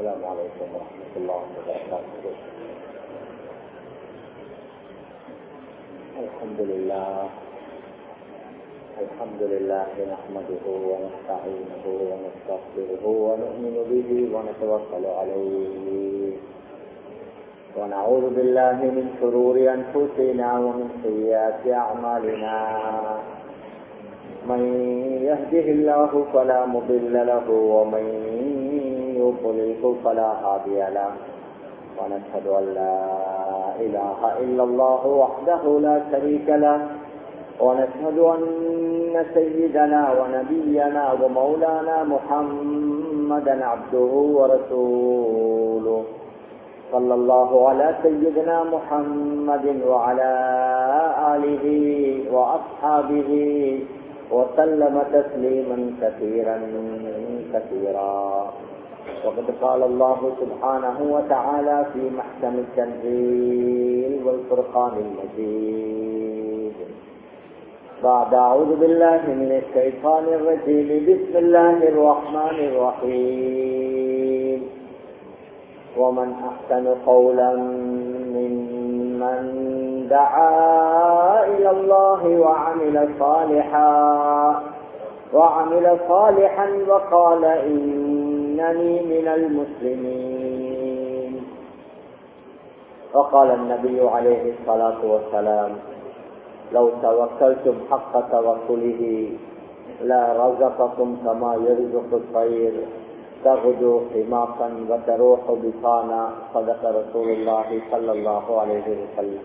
السلام عليكم ورحمة الله وبركاته الحمد لله الحمد لله نحمده ونستعينه ونستغفره ونؤمن به ونتوكل عليه ونعوذ بالله من شرور أنفسنا ومن سيئات أعمالنا من يهده الله فلا مضل له ومن يضلله فلا هادي له ونشهد أن لا إله إلا الله وحده لا شريك له ونشهد أن سيدنا ونبينا ومولانا محمدا عبده ورسوله صلى الله على سيدنا محمد وعلى آله وأصحابه وسلم تسليما كثيرا كثيرا وقد قال الله سبحانه وتعالى في محكم التنزيل والفرقان المجيد بعد أعوذ بالله من الشيطان الرجيم بسم الله الرحمن الرحيم ومن أحسن قولا ممن دعا إلى الله وعمل صالحا وعمل صالحا وقال إنني من المسلمين وقال النبي عليه الصلاة والسلام لو توكلتم حق توكله لا رزقكم كما يرزق الطير تغدو حماقا وتروح بطانا صدق رسول الله صلى الله عليه وسلم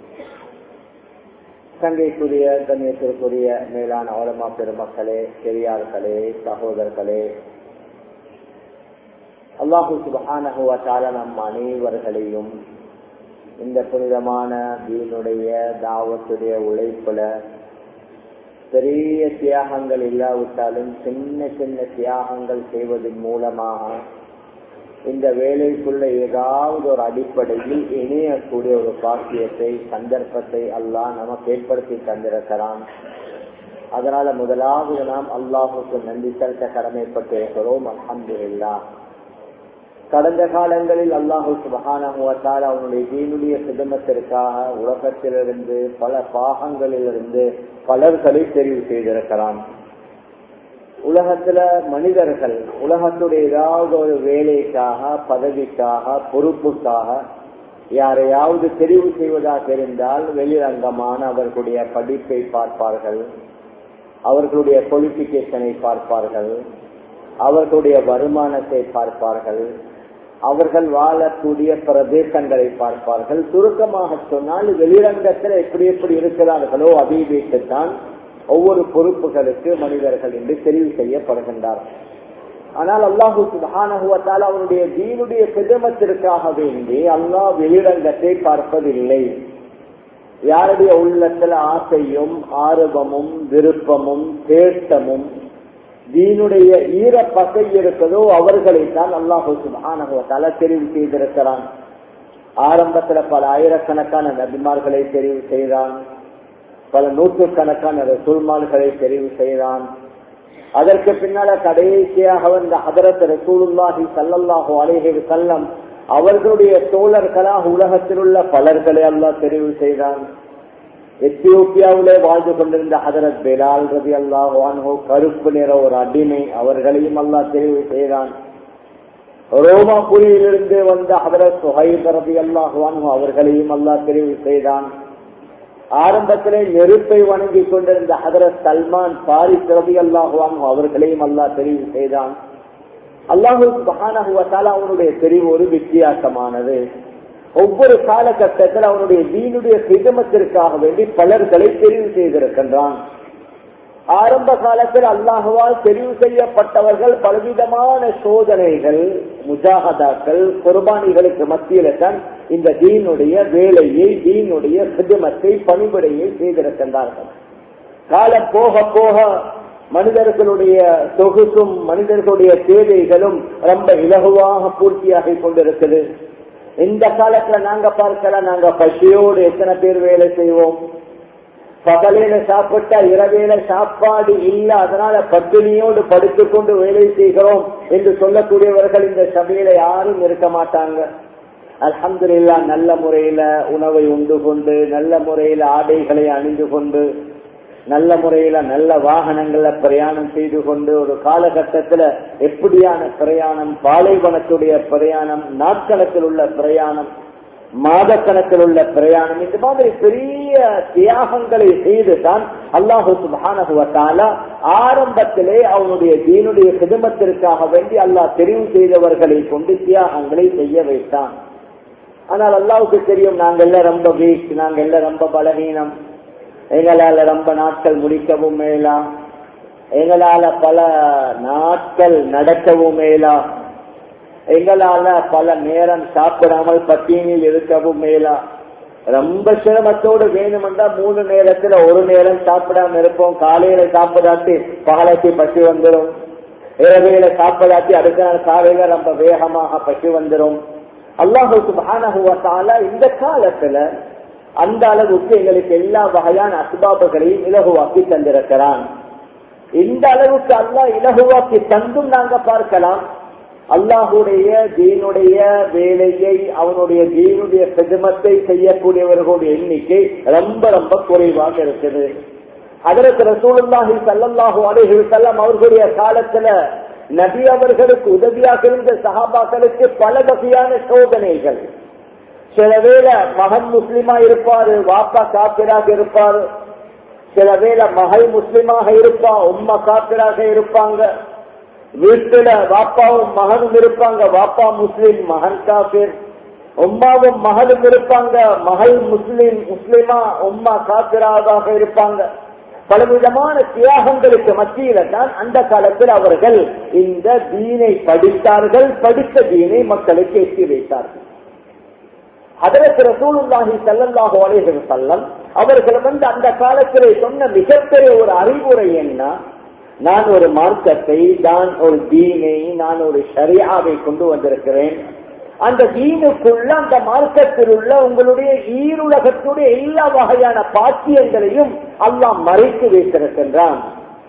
சங்கைக்குரிய கண்ணியத்திற்குரிய மேலான அவலமா பெருமக்களே பெரியார்களே சகோதரர்களே அல்லாஹு சுபஹானகுவத்தால நம் அனைவர்களையும் இந்த புனிதமான தீனுடைய தாவத்துடைய உழைப்புல பெரிய தியாகங்கள் இல்லாவிட்டாலும் சின்ன சின்ன தியாகங்கள் செய்வதன் மூலமாக இந்த வேலைக்குள்ள ஏதாவது ஒரு அடிப்படையில் இணையக்கூடிய ஒரு பாக்கியத்தை சந்தர்ப்பத்தை அல்லாஹ் நமக்கு ஏற்படுத்தி தந்திருக்கிறான் அதனால முதலாவது நாம் அல்லாஹுக்கு நன்றி செலுத்த கடமைப்பட்டிருக்கிறோம் அஹமது இல்லா கடந்த காலங்களில் அல்லாஹு சுபகானமுவத்தால் அவனுடைய தீனுடைய சிதமத்திற்காக உலகத்திலிருந்து பல பாகங்களிலிருந்து பலர்களை தெரிவு செய்திருக்கிறான் உலகத்துல மனிதர்கள் உலகத்துடைய ஏதாவது ஒரு வேலைக்காக பதவிக்காக பொறுப்புக்காக யாரையாவது தெரிவு செய்வதாக இருந்தால் வெளிரங்கமான அவர்களுடைய படிப்பை பார்ப்பார்கள் அவர்களுடைய குவாலிபிகேஷனை பார்ப்பார்கள் அவர்களுடைய வருமானத்தை பார்ப்பார்கள் அவர்கள் வாழக்கூடிய பிரதேசங்களை பார்ப்பார்கள் சுருக்கமாக சொன்னால் வெளிரங்கத்தில் எப்படி எப்படி இருக்கிறார்களோ அதை வைத்துத்தான் ஒவ்வொரு பொறுப்புகளுக்கு மனிதர்கள் என்று தெரிவு செய்யப்படுகின்றார்கள் ஆனால் அல்லாஹு சுபானகுவத்தால் அவருடைய தீனுடைய சிதமத்திற்காக வேண்டி அல்லாஹ் வெளிரங்கத்தை பார்ப்பதில்லை யாருடைய உள்ளத்துல ஆசையும் ஆர்வமும் விருப்பமும் தேட்டமும் தீனுடைய ஈர பசை இருக்கிறதோ அவர்களைத்தான் அல்லாஹு சுபானகுவத்தால தெரிவு செய்திருக்கிறான் ஆரம்பத்துல பல ஆயிரக்கணக்கான நபிமார்களை தெரிவு செய்தான் பல நூற்றுக்கணக்கான ரசூல்மான்களை தெரிவு செய்தான் அதற்கு பின்னால கடைசியாக வந்த ஹதரத் ரசூலுல்லாஹி சல்லல்லாஹு அலேஹி செல்லம் அவர்களுடைய தோழர்களாக உலகத்தில் உள்ள பலர்களை அல்லாஹ் தெரிவு செய்தான் எத்தியோப்பியாவிலே வாழ்ந்து கொண்டிருந்த ஹதரத் பெலால் ரதி அல்லாஹோ கருப்பு நிற ஒரு அடிமை அவர்களையும் அல்லாஹ் தெரிவு செய்தான் ரோமாபுரியிலிருந்து வந்த ஹதரத் சுஹைப் ரதி அல்லாஹுவான்ஹோ அவர்களையும் அல்லாஹ் தெரிவு செய்தான் ஆரம்பத்திலே நெருப்பை வணங்கி கொண்டிருந்த ஹதரத் சல்மான் பாரிஸ் ரவி அல்லாஹுவான் அவர்களையும் அல்லாஹ் தெரிவு செய்தான் அல்லாஹு மகானகுவத்தால் அவனுடைய தெரிவு ஒரு வித்தியாசமானது ஒவ்வொரு காலகட்டத்தில் அவனுடைய தீனுடைய சிதமத்திற்காக வேண்டி பலர்களை தெரிவு செய்திருக்கின்றான் ஆரம்ப காலத்தில் அல்லாஹுவால் தெரிவு செய்யப்பட்டவர்கள் பலவிதமான சோதனைகள் முஜாகதாக்கள் குர்பானிகளுக்கு மத்தியில தான் இந்த தீனுடைய வேலையை தீனுடைய சிதமத்தை பணிபுரையை செய்திருக்கின்றார்கள் காலம் போக போக மனிதர்களுடைய சொகுசும் மனிதர்களுடைய தேவைகளும் ரொம்ப இலகுவாக பூர்த்தியாகி கொண்டிருக்குது இந்த காலத்துல நாங்க பார்க்கலாம் நாங்க பசியோடு எத்தனை பேர் வேலை செய்வோம் பகலையில சாப்பிட்டா இரவேல சாப்பாடு இல்ல அதனால பட்டினியோடு படுத்துக்கொண்டு வேலை செய்கிறோம் என்று சொல்லக்கூடியவர்கள் இந்த சபையில யாரும் இருக்க மாட்டாங்க அல்ஹம்துலில்லா நல்ல முறையில உணவை உண்டு கொண்டு நல்ல முறையில ஆடைகளை அணிந்து கொண்டு நல்ல முறையில நல்ல வாகனங்கள்ல பிரயாணம் செய்து கொண்டு ஒரு காலகட்டத்துல எப்படியான பிரயாணம் பாலைவனத்துடைய பிரயாணம் நாட்கணக்கில் உள்ள பிரயாணம் மாதக்கணக்கில் உள்ள பிரயாணம் இந்த மாதிரி பெரிய தியாகங்களை செய்து தான் அல்லாஹு சுபானகுவத்தால ஆரம்பத்திலே அவனுடைய தீனுடைய சிதமத்திற்காக வேண்டி அல்லாஹ் தெரிவு செய்தவர்களை கொண்டு தியாகங்களை செய்ய வைத்தான் ஆனால் அல்லாவுக்கு தெரியும் நாங்க எல்லாம் ரொம்ப வீக் நாங்க எல்லாம் ரொம்ப பலகீனம் எங்களால ரொம்ப நாட்கள் முடிக்கவும் மேலா எங்களால பல நாட்கள் நடக்கவும் மேலா எங்களால பல நேரம் சாப்பிடாமல் பட்டினியில் இருக்கவும் மேலா ரொம்ப சிரமத்தோடு வேணுமென்றா மூணு நேரத்துல ஒரு நேரம் சாப்பிடாம இருப்போம் காலையில சாப்பிடாட்டி பகலைக்கு பசி வந்துடும் இரவையில சாப்பிடாட்டி அடுத்த நாள் காலையில ரொம்ப வேகமாக பசி வந்துடும் அல்லாஹு சுபானகுவத்தால இந்த காலத்துல அந்த அளவுக்கு எங்களுக்கு எல்லா வகையான அசுபாபுகளையும் இலகுவாக்கி தந்திருக்கிறான் இந்த அளவுக்கு அல்லாஹ் இலகுவாக்கி தந்தும் நாங்க பார்க்கலாம் அல்லாஹுடைய தீனுடைய வேலையை அவனுடைய தீனுடைய செதுமத்தை செய்யக்கூடியவர்களுடைய எண்ணிக்கை ரொம்ப ரொம்ப குறைவாக இருக்குது அதற்கு ரசூலுல்லாஹி சல்லல்லாஹு அலைஹி வஸல்லம் அவர்களுடைய காலத்துல நபி அவர்களுக்கு உதவியாக இருந்த சஹாபாக்களுக்கு பல வகையான சோதனைகள் சில வேளை மகன் முஸ்லிமா இருப்பாரு வாப்பா காப்பிராக இருப்பாரு சில வேளை மகள் முஸ்லிமாக இருப்பா உம்மா காப்பிராக இருப்பாங்க வீட்டுல வாப்பாவும் மகனும் இருப்பாங்க வாப்பா முஸ்லிம் மகன் காபிர் உம்மாவும் மகளும் இருப்பாங்க மகள் முஸ்லிம் முஸ்லிமா உம்மா காப்பிராக இருப்பாங்க பலவிதமான தியாகங்களுக்கு மத்தியில தான் அந்த காலத்தில் அவர்கள் இந்த தீனை படித்தார்கள் படித்த தீனை மக்களுக்கு எட்டி வைத்தார்கள் அதற்கு ரசூலுல்லாஹி சல்லல்லாஹு அலைஹி வஸல்லம் அவர்கள் வந்து அந்த காலத்திலே சொன்ன மிகப்பெரிய ஒரு அறிவுரை என்ன நான் ஒரு மார்க்கத்தை நான் ஒரு தீனை நான் ஒரு ஷரியாவை கொண்டு வந்திருக்கிறேன் அந்த தீனுக்குள்ள அந்த மார்க்கத்தில் உள்ள உங்களுடைய ஈருலகத்துடைய எல்லா வகையான பாக்கியங்களையும் அல்லாஹ் மறைத்து வைத்திருக்கின்றான்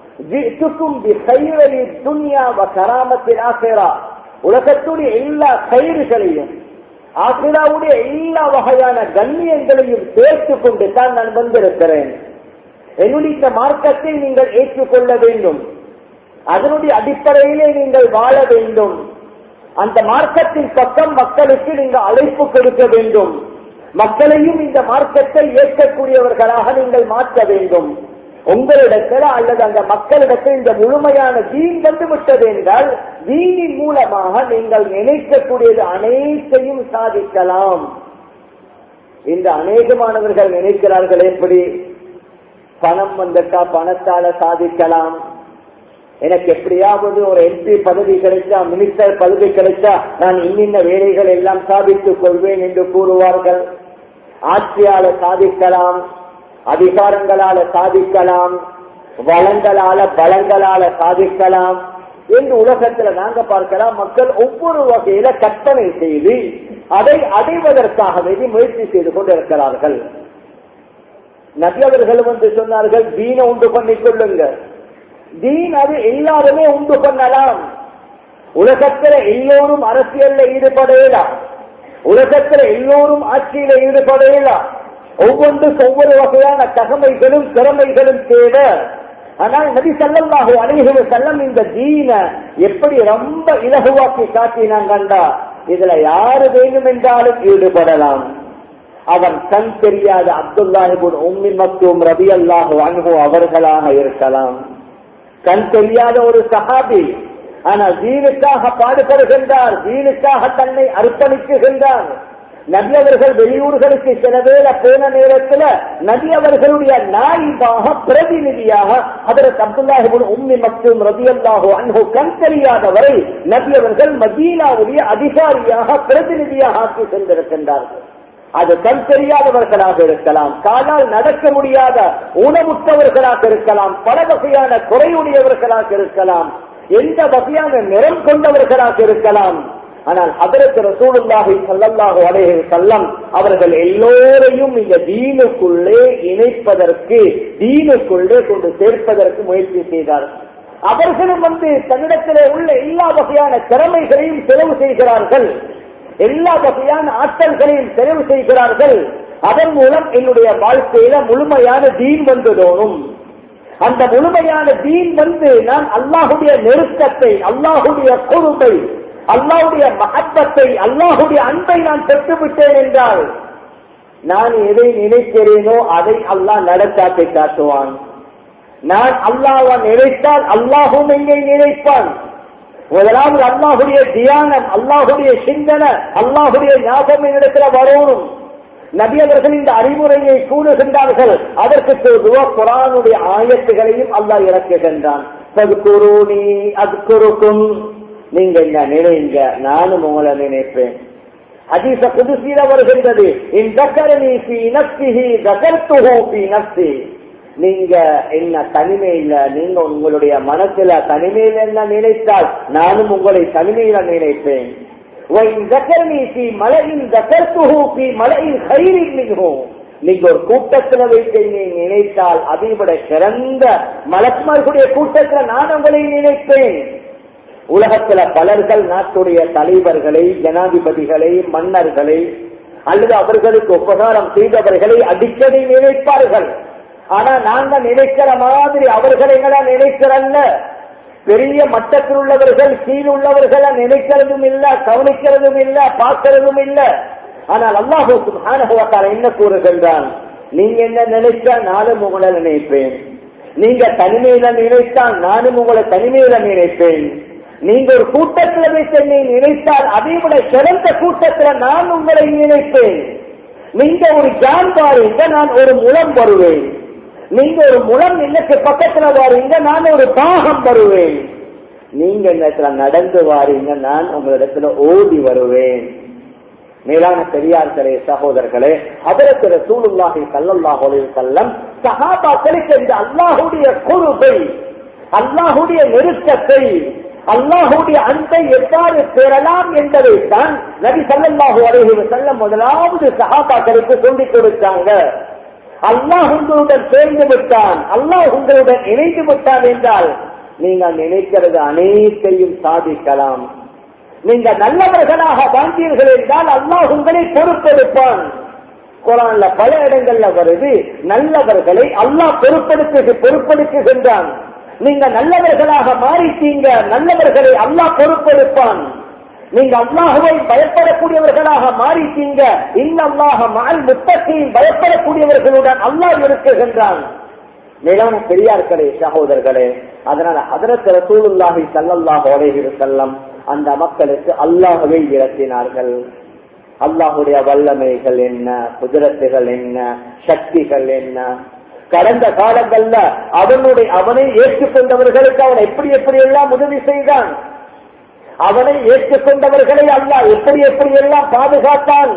உலகத்துடைய எல்லா கயிறுகளையும் ஆசிராவுடைய எல்லா வகையான கண்ணியங்களையும் சேர்த்து கொண்டு தான் நான் வந்திருக்கிறேன் என்னுடைய இந்த மார்க்கத்தை நீங்கள் ஏற்றுக்கொள்ள வேண்டும் அதனுடைய அடிப்படையிலே நீங்கள் வாழ வேண்டும் அந்த மார்க்கத்தின் பக்கம் மக்களுக்கு நீங்கள் அழைப்பு கொடுக்க வேண்டும் மக்களையும் இந்த மார்க்கத்தை ஏற்கக்கூடியவர்களாக நீங்கள் மாற்ற வேண்டும் உங்களிடத்தில் அல்லது அந்த மக்களிடத்தில் இந்த முழுமையான தீன் வந்து விட்டது என்றால் தீனின் மூலமாக நீங்கள் நினைக்கக்கூடியது அனைத்தையும் சாதிக்கலாம் இந்த அநேகமானவர்கள் நினைக்கிறார்கள் எப்படி பணம் வந்துட்டா பணத்தால சாதிக்கலாம் எனக்கு எப்படியாவது ஒரு எம்பி பதவி கிடைச்சா மினிஸ்டர் பதவி கிடைச்சா நான் இன்னின்ன வேலைகள் எல்லாம் சாதித்துக் கொள்வேன் என்று கூறுவார்கள் ஆட்சியால சாதிக்கலாம் அதிகாரங்களால சாதிக்கலாம் வளங்களால பலங்களால சாதிக்கலாம் என்று உலகத்துல நாங்க பார்க்கலாம் மக்கள் ஒவ்வொரு வகையில கற்பனை செய்து அதை அடைவதற்காக வேண்டி முயற்சி செய்து கொண்டிருக்கிறார்கள் நபி அவர்கள் வந்து சொன்னார்கள் தீன உண்டு பண்ணிக் கொள்ளுங்க தீன் அது எல்லாருமே உண்டு பண்ணலாம் உலகத்துல எல்லோரும் அரசியல்ல ஈடுபடையலாம் உலகத்துல எல்லோரும் ஆட்சியில ஈடுபடையலாம் ஒவ்வொன்றுக்கு ஒவ்வொரு வகையான தகமைகளும் திறமைகளும் தேவை ஆனால் நபி சல்லல்லாஹு அலைஹி செல்லம் இந்த தீன எப்படி ரொம்ப இலகுவாக்கி காட்டினாங்கண்டா இதுல யாரு வேண்டும் என்றாலும் ஈடுபடலாம் அவன் கண் தெரியாத அப்துல்லாஹிபுன் உம்மி மக்தூம் ரபி அல்லாஹு அனுகு அவர்களாக இருக்கலாம் கண் தெரியாத ஒரு சஹாபி ஆனால் தீனுக்காக பாடுபடுகின்றார் தீனுக்காக தன்னை அர்ப்பணிக்குகின்றார் நபி அவர்கள் வெளியூர்களுக்கு சில வேலை போன நேரத்துல நபி அவர்களுடைய நாயிபாக பிரதிநிதியாக அதற்கு அப்துல்லாஹிபுன் உம்மி மற்றும் ரபி அல்லாஹு அன்ஹு கண் தெரியாதவரை நபி அவர்கள் மதீனாவுடைய அதிகாரியாக பிரதிநிதியாக ஆக்கி சென்றிருக்கின்றார்கள் அது கண் தெரியாதவர்களாக இருக்கலாம் காலால் நடக்க முடியாத ஊனமுற்றவர்களாக இருக்கலாம் பல வகையான குறையுடையவர்களாக இருக்கலாம் எந்த வகையான நிறம் கொண்டவர்களாக இருக்கலாம் ஆனால் அதற்கு ரசூலுல்லாஹி ஸல்லல்லாஹு அலைஹி வஸல்லம் அவர்கள் எல்லோரையும் இந்த தீனுக்குள்ளே இணைப்பதற்கு தீனுக்குள்ளே கொண்டு சேர்ப்பதற்கு முயற்சி செய்தார்கள் அவர்களும் வந்து தன்னிடத்திலே உள்ள எல்லா வகையான திறமைகளையும் செலவு செய்கிறார்கள் எல்லா வகையான ஆற்றல்களையும் செலவு செய்கிறார்கள் அதன் மூலம் என்னுடைய வாழ்க்கையில முழுமையான தீன் வந்துடணும் அந்த முழுமையான தீன் வந்து நான் அல்லாஹுடைய நெருக்கத்தை அல்லாஹுடைய பொறுமை அல்லாஹுடைய மகத்தத்தை அல்லாஹுடைய அன்பை நான் பெற்றுவிட்டேன் என்றால் நான் எதை நினைக்கிறேனோ அதை அல்லாஹ் நடத்தாக்கை காட்டுவான் நான் அல்லாஹ் நினைத்தால் அல்லாஹும் என்னை நினைப்பான் முதலாவது அல்லாஹுடைய தியானம் அல்லாஹுடைய சிந்தனை அல்லாஹுடைய ஞாபகம் என்னிடத்துல வரணும் நபி அவர்கள் இந்த அறிவுரையை கூறுகின்றார்கள் அதற்கு பொதுவா குரானுடைய ஆயத்துகளையும் அல்லாஹ் இறக்குகின்றான் ததுக்குருணி அதுக்குருக்கும் நீங்க என்ன நினைங்க நானும் உங்களை நினைப்பேன் ஹதீஸ புதுசீல வருகின்றது இன் தக்கரணி பி நப்சிஹி தகர்த்துஹு பி நப்சி நீங்க என்ன தனிமையில நீங்க உங்களுடைய மனசுல தனிமையில என்ன நினைத்தால் நானும் உங்களை தனிமையில நினைப்பேன் மலையின் மலையின் கயிறில் மிகவும் நீங்க ஒரு கூட்டத்துல வைத்து நீ நினைத்தால் அதை விட சிறந்த மலக்குமார்களுடைய கூட்டத்துல நான் உங்களை நினைப்பேன் உலகத்துல பலர்கள் நாட்டுடைய தலைவர்களை ஜனாதிபதிகளை மன்னர்களை அல்லது அவர்களுக்கு உபகாரம் செய்தவர்களை அடிக்கடி நினைப்பார்கள் ஆனா நாங்க நினைக்கிற மாதிரி அவர்கள் எங்களா நினைக்கிறல்ல பெரிய மட்டத்தில் உள்ளவர்கள் கீழ் உள்ளவர்களை நினைக்கிறதும் இல்ல கவனிக்கிறதும் இல்ல பார்க்கிறதும் இல்ல ஆனால் அல்லாஹு சுபானுவத்தால் என்ன கூறுகின்றான் நீங்க என்ன நினைச்சா நானும் உங்களை நினைப்பேன் நீங்க தனிமையில நினைத்தால் நானும் உங்களை தனிமையில நினைப்பேன் நீங்க ஒரு கூட்டத்துல வைத்து என்னை நினைத்தால் அதை விட சிறந்த கூட்டத்துல நான் உங்களை நினைப்பேன் நீங்க ஒரு ஜான் பாருங்க நான் ஒரு முலம் வருவேன் நீங்க ஒரு முலம் எனக்கு பக்கத்துல வாரீங்க நான் ஒரு பாகம் வருவேன் நீங்க என்னத்துல நடந்து வாரீங்க நான் உங்களிடத்துல ஓடி வருவேன் மேலான பெரியார்களே சகோதரர்களே அதற்கு ரசூலுல்லாஹி ஸல்லல்லாஹு அலைஹி வஸல்லம் சஹாபாக்களுக்கு இந்த அல்லாஹ்வுடைய குருபை அல்லாஹ்வுடைய நெருக்கத்தை அல்லாஹுடைய அன்பை எவ்வாறு பெறலாம் என்பதை தான் நபி சல்லாஹூ அலைஹி வஸல்லம் முதலாவது சஹாபாக்களுக்கு சொல்லிக் கொடுத்தாங்க அல்லாஹ் உங்களுடன் சேர்ந்து விட்டான் அல்லாஹ் உங்களுடன் இணைந்து விட்டான் என்றால் நீங்கள் நினைக்கிறது அனைத்தையும் சாதிக்கலாம் நீங்க நல்லவர்களாக வாழ்ந்தீர்கள் என்றால் அல்லாஹ் உங்களை பொறுப்பெடுப்பான் குரான்ல பல இடங்கள்ல வருது நல்லவர்களை அல்லாஹ் பொறுப்பெடுத்து பொறுப்பெடுக்குகின்றான் நீங்க நல்லவர்களாக மாறிட்டீங்க நல்லவர்களை அல்லாஹ் பொறுப்பெடுப்பான் நீங்க அல்லாஹுவை பயப்படக்கூடியவர்களாக மாறிட்டீங்க இன்னல்லாக மால் முத்தத்தையும் பயப்படக்கூடியவர்களுடன் அல்லாஹ் இருக்குகின்றான் மேலான பெரியார்களே சகோதரர்களே அதனால அதரத் ரசூலுல்லாஹி ஸல்லல்லாஹு அலைஹி வஸல்லம் அந்த மக்களுக்கு அல்லாஹ்வை இறக்கினார்கள் அல்லாஹுடைய வல்லமைகள் என்ன குதிரத்துகள் என்ன சக்திகள் என்ன கடந்த காலங்கள்ல அவனுடைய அவனை ஏற்றுக்கொண்டவர்களுக்கு அவன் எப்படி எப்படி எல்லாம் உதவி செய்தான் அவனை ஏற்றுக்கொண்டவர்களை அல்லாஹ் எப்படி எப்படி எல்லாம் பாதுகாத்தான்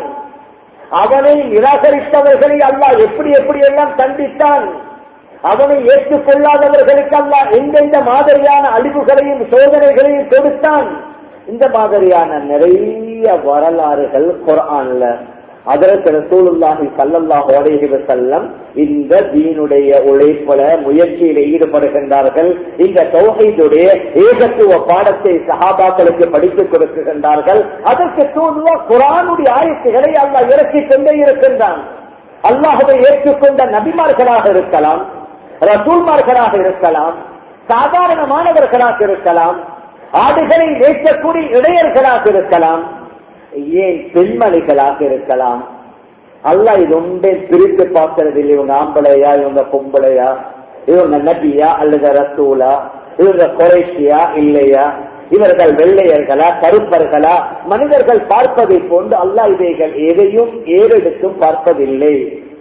அவனை நிராகரித்தவர்களை அல்லாஹ் எப்படி எப்படி எல்லாம் தண்டித்தான் அவனை ஏற்றுக்கொள்ளாதவர்களுக்கு அல்லாஹ் எந்தெந்த மாதிரியான அழிவுகளையும் சோதனைகளையும் கொடுத்தான் இந்த மாதிரியான நிறைய வரலாறுகள் குரான்ல அதற்கு ரசூலுல்லாஹி ஸல்லல்லாஹு அலைஹி வஸல்லம் இந்த தீனுடைய உழைப்புல முயற்சியில ஈடுபடுகின்றார்கள் இந்த தௌஹீதுடைய ஏகத்துவ பாடத்தை சஹாபாக்களுக்கு படித்துக் கொடுக்கின்றார்கள் அதற்கு தூதுவா குரானுடைய ஆயத்துகளை அல்லாஹ் இறக்கிக் கொண்டே இருக்கின்றான் அல்லாஹுவை ஏற்றுக்கொண்ட நபிமார்களாக இருக்கலாம் ரசூல்மார்களாக இருக்கலாம் சாதாரணமானவர்களாக இருக்கலாம் ஆடுகளை மேய்க்கக்கூடிய இடையர்களாக இருக்கலாம் ஏன் பெண்மணிகளாக இருக்கலாம் அல்ல இது உண்டே பிரித்து பார்க்கறது இல்லை இவங்க ஆம்பளையா இவங்க பொம்பளையா இவங்க நபியா அல்லது ரசூலா இவங்க குறைசியா இல்லையா இவர்கள் வெள்ளையர்களா கருப்பர்களா மனிதர்கள் பார்ப்பதை போன்று அல்லா இவைகள் எதையும் ஏறெடுத்தும் பார்ப்பதில்லை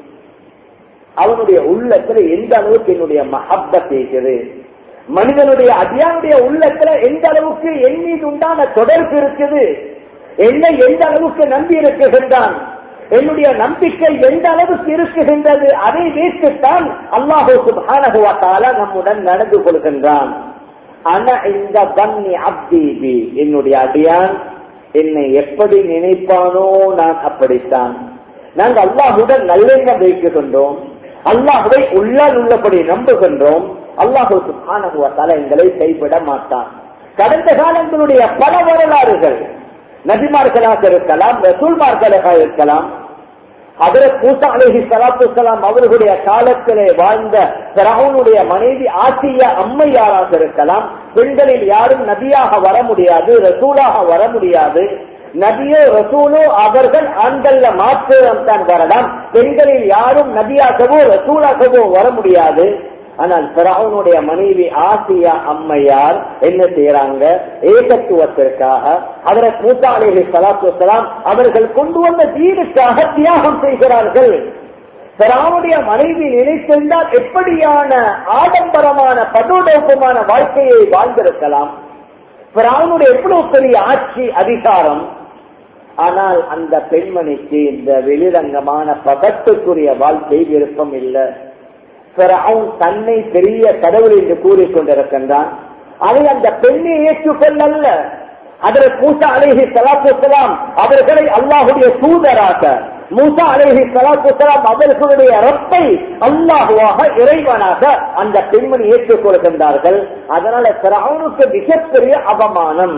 அவனுடைய உள்ளத்துல எந்த அளவுக்கு என்னுடைய மஹப்பத் இருக்குது மனிதனுடைய அடியானுடைய உள்ளத்துல எந்த அளவுக்கு என் மீது உண்டான தொடர்பு இருக்குது என்னை எந்த அளவுக்கு நம்பி இருக்குகின்றான் என்னுடைய நம்பிக்கை எந்த அளவுக்கு இருக்குகின்றது அதை வைத்துத்தான் அல்லாஹூ சுபானகுவாத்தால நம்முடன் நடந்து கொள்கின்றான் ஆனா இந்த பன்னி அப்தீபி என்னுடைய அடியான் என்னை எப்படி நினைப்பானோ நான் அப்படித்தான் நாங்கள் அல்லாஹுடன் நல்லெண்ணம் வைக்கின்றோம் அல்லாஹுவை உள்ளால் உள்ளபடி நம்புகின்றோம் அல்லாஹு சுபானுவத்தால எங்களை கைவிட மாட்டான் கடந்த காலங்களுடைய பல வரலாறுகள் நபிமார்களாக இருக்கலாம் ரசூல்மார்களாக இருக்கலாம் அதற்கு மூசா அலஹி சலாத்து சலாம் அவர்களுடைய காலத்திலே வாழ்ந்த பிராவுனுடைய மனைவி ஆசிய அம்மையாராக இருக்கலாம் பெண்களில் யாரும் நபியாக வர முடியாது ரசூலாக வர முடியாது நபியோ ரசூலோ அவர்கள் ஆண்கள்ல மாற்றம் தான் வரலாம் பெண்களில் யாரும் நபியாகவோ ரசூலாகவோ வர முடியாது ஆனால் பிராவுனுடைய மனைவி ஆசியா அம்மையார் என்ன செய்யறாங்க ஏகத்துவத்திற்காக அவரை மூசா அலேஹி சலாத்து வலாம் அவர்கள் கொண்டு வந்த தீனுக்காக தியாகம் செய்கிறார்கள் பிராவுடைய மனைவி நினைத்திருந்தால் எப்படியான ஆடம்பரமான பதோடோப்பமான வாழ்க்கையை வாழ்ந்திருக்கலாம் பிராவுனுடைய எவ்வளவு பெரிய ஆட்சி அதிகாரம் ஆனால் அந்த பெண்மணிக்கு இந்த வெளிரங்கமான பதத்துக்குரிய வாழ்க்கை விருப்பம் இல்லை பிறவும் தன்னை பெரிய கடவுள் என்று கூறிக்கொண்டிருக்கின்றான் அதை அந்த பெண்ணை ஏற்றுக்கொள்ளல்ல அதற்கு மூசா அலேஹி சலாத்துலாம் அவர்களை அல்லாஹுடைய தூதராக மூசா அலேஹி சலாத்துலாம் அவர்களுடைய ரப்பை அல்லாஹுவாக இறைவனாக அந்த பெண்மணி ஏற்றுக்கொள்கின்றார்கள் அதனால பிறவுனுக்கு மிகப்பெரிய அவமானம்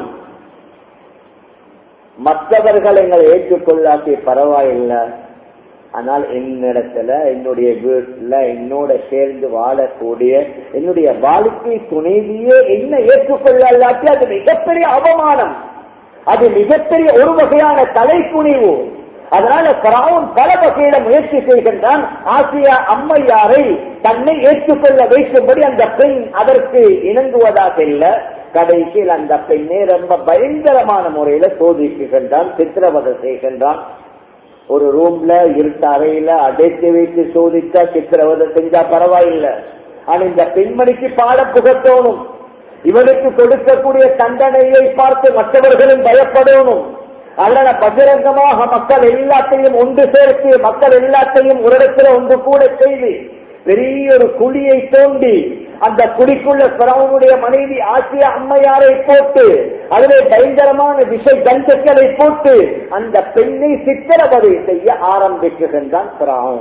மற்றவர்கள் எங்களை ஏற்றுக்கொள்ளாட்டி பரவாயில்லை ஆனால் என்னிடத்துல என்னுடைய வீட்டுல என்னோட சேர்ந்து வாழக்கூடிய என்னுடைய வாழ்க்கை துணைவியே என்ன ஏற்றுக்கொள்ளாட்டி அது மிகப்பெரிய அவமானம் அது மிகப்பெரிய ஒரு வகையான தலைக்குனிவு அதனால பிராவுன் பல வகையில முயற்சி செய்கின்றான் ஆசியா அம்மையாரை தன்னை ஏற்றுக்கொள்ள வைக்கும்படி அந்த பெண் அதற்கு இணங்குவதாக இல்லை கடைசியில் அந்த பெண்ணை ரொம்ப பயங்கரமான முறையில சோதிக்குகின்றான் சித்திரவதை செய்கின்றான் ஒரு ரூம்ல இருட்ட அறையில அடைத்து வைத்து சோதித்தா சித்திரவதை செஞ்சா பரவாயில்லை ஆனா இந்த பெண்மணிக்கு பாடம் புகத்தோணும் இவனுக்கு கொடுக்கக்கூடிய தண்டனையை பார்த்து மற்றவர்களும் பயப்படணும் அதனால பகிரங்கமாக மக்கள் எல்லாத்தையும் ஒன்று சேர்த்து மக்கள் எல்லாத்தையும் ஒரு இடத்துல ஒன்று கூட செய்து பெரிய ஒரு குழியை தோண்டி அந்த குழிக்குள்ள பிறவனுடைய மனைவி ஆசிய அம்மையாரை போட்டு அதிலே பயங்கரமான விஷய கஞ்சக்களை போட்டு அந்த பெண்ணை சித்திரவதை செய்ய ஆரம்பிக்குகின்றான் பிராவன்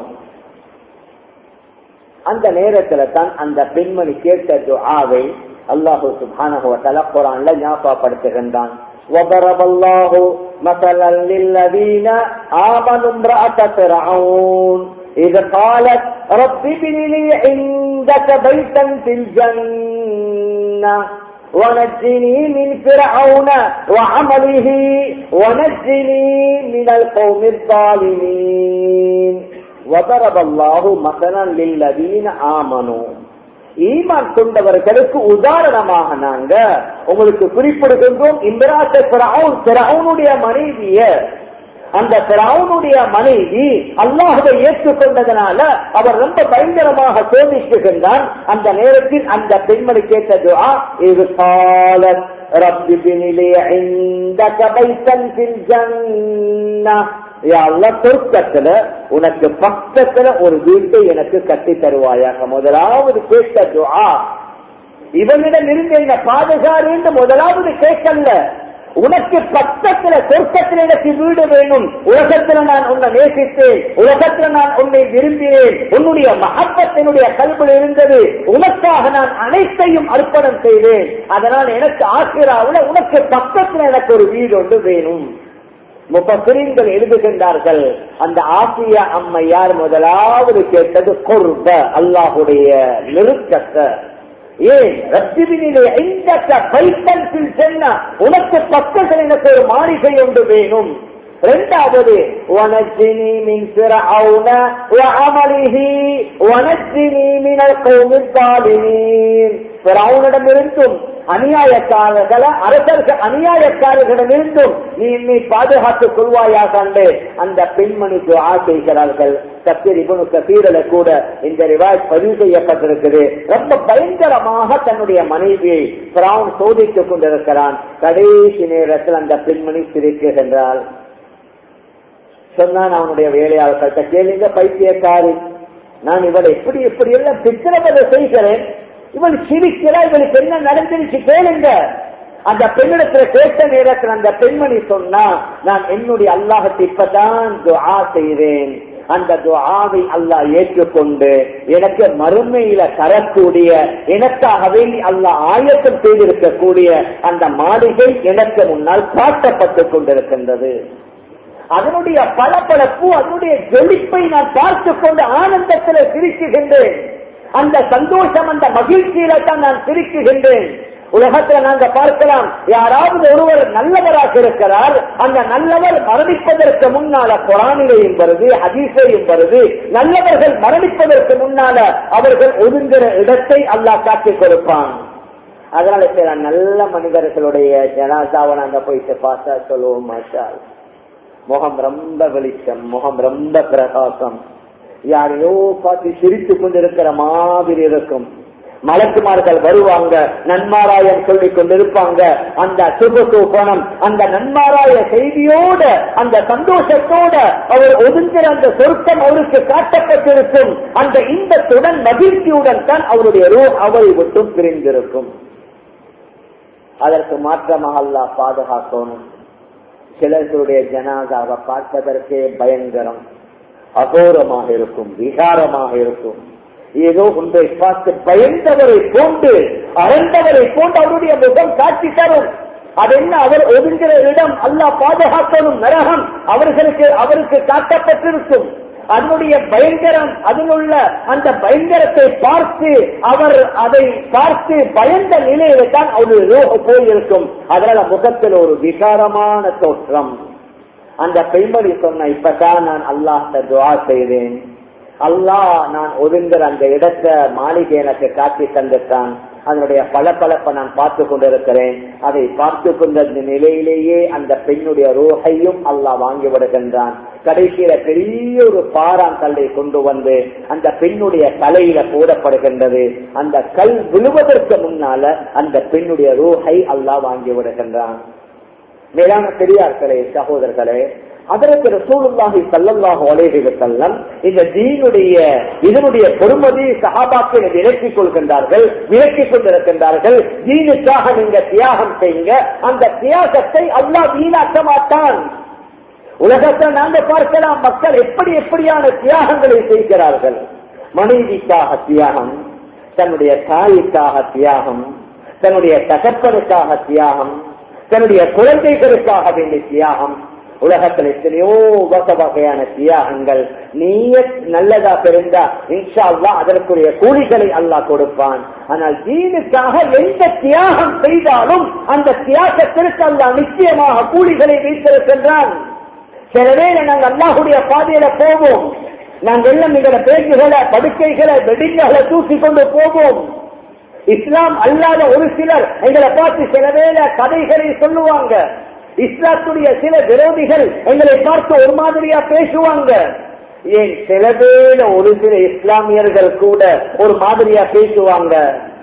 அந்த நேரத்துல தான் அந்த பெண்மணி கேட்ட துஆவை அல்லாஹு சுப்ஹானஹு வ தஆலா குர்ஆன்ல ஞாபகப்படுத்துகின்றான் وضرب الله مثلا للذين آمنوا امرأة فرعون إذ قالت رب ابن لي عندك بيتا في الجنة ونجني من فرعون وعمله ونجني من القوم الظالمين وضرب الله مثلا للذين آمنوا ஈமான் கொண்டவர்களுக்கு உதாரணமாக நாங்க உங்களுக்கு குறிப்பிடுகின்றோம் இம்ராத்த பிராவுன் பிராவுனுடைய மனைவிய அந்த பிராவுனுடைய மனைவி அல்லாஹுவை ஏற்றுக்கொண்டதனால அவர் ரொம்ப பயங்கரமாக சோதிக்குகின்றான் அந்த நேரத்தில் அந்த பெண்மணி கேட்டது இது கால ரப்பி பினிலே عندك بيتا في الجنة சொர்க்கத்துல உனக்கு பக்கத்துல ஒரு வீட்டை எனக்கு கட்டி தருவாயாக முதலாவது கேட்ட துஆ இவனிடம் இருந்து என்ன பாதுகாரு என்று முதலாவது கேட்கல உனக்கு பக்கத்துல சொர்க்கத்தில் எனக்கு வீடு வேணும் உலகத்துல நான் உன்னை நேசித்தேன் உலகத்துல நான் உன்னை விரும்பினேன் உன்னுடைய மகப்பத்தினுடைய கல்வியில் இருந்தது உனக்காக நான் அனைத்தையும் அர்ப்பணம் செய்தேன் அதனால் எனக்கு ஆசிராவில் உனக்கு பக்கத்துல எனக்கு ஒரு வீடு ஒன்று வேணும் முப்பத்திரீன்கள் எழுதுகின்றார்கள் அந்த ஆசிய அம்மையார் முதலாவது கேட்டது கொர்ப அல்லாஹுடைய நெருக்கத்தை ஏன் ரத்திபினிலே எந்த பைத்தன்சில் சென்ன உனக்கு பக்கத்தில் எனக்கு ஒரு மாளிகை ஒன்று வேணும் இரண்டாவது ونجني من فرعون وعمله ونجني من القوم الظالمين فرعونிடமிருந்தும் அநியாயக்காரர்கள அரசர்கள் அநியாயக்காரர்களிடமிருந்தும் நீ என்னை பாதுகாத்துக் கொள்வாயாக கண்டு அந்த பெண்மணிக்கு ஆசைகிறார்கள் கத்தீர் இவனு கசீரல கூட இந்த ரிவாய் பதிவு செய்யப்பட்டிருக்குது ரொம்ப பயங்கரமாக தன்னுடைய மனைவியை பிரான் சோதித்துக் கொண்டிருக்கிறான் கடைசி நேரத்தில் அந்த பெண்மணி சிரிக்குகின்றாள் சொன்னான் அவனுடைய வேலையாளர்கள்ட்ட கேளுங்க பைத்தியக்காரி நான் இவளை எப்படி எப்படி எல்லாம் சித்திரவதை செய்கிறேன் இவள் சிரிக்கிறா இவளுக்கு என்ன நடந்துருச்சு கேளுங்க அந்த பெண்ணிடத்துல கேட்ட நேரத்தில் அந்த பெண்மணி சொன்னா நான் என்னுடைய அல்லாஹத்தை இப்பதான் துஆ செய்தேன் அந்த துஆவை அல்லாஹ் ஏற்றுக்கொண்டு எனக்கு மறுமையில தரக்கூடிய எனக்காக வேண்டி அல்லாஹ் ஆயத்தம் செய்திருக்கக்கூடிய அந்த மாளிகை எனக்கு முன்னால் காட்டப்பட்டுக் கொண்டிருக்கின்றது அதனுடைய பளபளப்பு அதனுடைய ஜொலிப்பை நான் பார்த்து கொண்டு ஆனந்தத்தில் சிரிக்குகின்றேன் அந்த சந்தோஷம் அந்த மகிழ்ச்சியில தான் நான் சிரிக்குகின்றேன் உலகத்துல நாங்க பார்க்கலாம் யாராவது ஒருவர் நல்லவராக இருக்கிறார் அந்த நல்லவர் மரணிப்பதற்கு முன்னால குரானிலையும் வருது ஹதீஸையும் வருது நல்லவர்கள் மரணிப்பதற்கு முன்னால அவர்கள் ஒதுங்குற இடத்தை அல்லாஹ் காட்டிக் கொடுப்பான் அதனால சில நல்ல மனிதர்களுடைய ஜனாதாவை நாங்க போயிட்டு பார்த்தா சொல்லுவோம் மாஷா முகம் ரொம்ப வெளிச்சம் முகம் ரொம்ப பிரகாசம் யாரையோ பார்த்து சிரித்து கொண்டிருக்கிற மாதிரி இருக்கும் மலக்குமார்கள் வருவாங்க நன்மாராயம் சொல்லிக் கொண்டிருப்பாங்க அந்த சுபசோபனம் அந்த நன்மாராய செய்தியோட அந்த சந்தோஷத்தோட அவர் ஒதுங்கிற அந்த சொருக்கம் அவருக்கு காட்டப்பட்டிருக்கும் அந்த இன்பத்துடன் மகிழ்ச்சியுடன் தான் அவருடைய ரூ அவரை விட்டும் பிரிந்திருக்கும் அதற்கு மாற்றமாக அல்லாஹ் பாதுகாக்கணும் சிலர்களுடைய ஜனாதாவை பார்ப்பதற்கே பயங்கரம் அகோரமாக இருக்கும் விகாரமாக இருக்கும் ஏதோ ஒன்றை பார்த்து பயந்தவரை போன்று அறந்தவரை போன்று அவருடைய முகம் காட்சி தரும் அது என்ன அவர் ஒதுங்கிற இடம் அல்லாஹ் பாதுகாக்கணும் நரகம் அவர்களுக்கு அவருக்கு காட்டப்பட்டிருக்கும் அதனுடைய பயங்கரம் அதிலுள்ள அந்த பயங்கரத்தை பார்த்து அவர் அதை பார்த்து பயந்த நிலையில தான் அவருடைய ரோக போயிருக்கும் அதனால முகத்தில் ஒரு விகாரமான தோற்றம் அந்த பெண்மணி சொன்ன இப்பதான் நான் அல்லாஹ்ட துவா செய்தேன் அல்லாஹ் நான் ஒதுங்குற அந்த இடத்தை மாளிகை எனக்கு காட்டி தந்துட்டான் அதனுடைய பளபளப்பை நான் பார்த்து கொண்டிருக்கிறேன் அதை பார்த்து கொண்ட நிலையிலேயே அந்த பெண்ணுடைய ரோகையும் அல்லாஹ் வாங்கி விடுகின்றான் கடைசியில பெரிய ஒரு பாறான் கல்லை கொண்டு வந்து அந்த பெண்ணுடைய தலையில போடப்படுகின்றது அந்த கல் விழுவதற்கு முன்னால அந்த பெண்ணுடைய ரூஹை அல்லாஹ் வாங்கி விடுகின்றான் மேலான பெரியார்களே சகோதரர்களே அதற்கு ரசூலுல்லாஹி ஸல்லல்லாஹு அலைஹி வஸல்லம் இந்த தீனுடைய இதனுடைய பொறுமதி சஹாபாக்கள் விலக்கிக் கொள்கின்றார்கள் விலக்கிக் கொண்டிருக்கின்றார்கள் தீனுக்காக நீங்க தியாகம் செய்யுங்க அந்த தியாகத்தை அல்லாஹ் வீணாக்க மாட்டான் உலகத்தை நாங்க பார்க்கலாம் மக்கள் எப்படி எப்படியான தியாகங்களை செய்கிறார்கள் மனைவிக்காக தியாகம் தன்னுடைய தாய்க்காக தியாகம் தன்னுடைய தகப்பனுக்காக தியாகம் தன்னுடைய குழந்தைகளுக்காக வேண்டிய தியாகம் உலகத்தில் எத்தனையோ வகை வகையான தியாகங்கள் நீய நல்லதா இருந்தா இன்ஷா அல்லா அதற்குரிய கூலிகளை அல்லாஹ் கொடுப்பான் ஆனால் தீனுக்காக எந்த தியாகம் செய்தாலும் அந்த தியாகத்திற்கு அல்லாஹ் நிச்சயமாக கூலிகளை வைத்திருக்கின்றான் சில வேளை நாங்கள் அல்லாஹுடைய பாதையில போவோம் நாங்கள் எல்லாம் எங்களை பேச்சுகளை படுக்கைகளை வெடிங்களை தூக்கி கொண்டு போவோம் இஸ்லாம் அல்லாத ஒரு சிலர் எங்களை பார்த்து சில வேளை கதைகளை சொல்லுவாங்க இஸ்லாத்துடைய சில விரோதிகள் எங்களை பார்த்து ஒரு மாதிரியா பேசுவாங்க ஏன் சில பேர ஒரு சில இஸ்லாமியர்கள் கூட ஒரு மாதிரியா பேசுவாங்க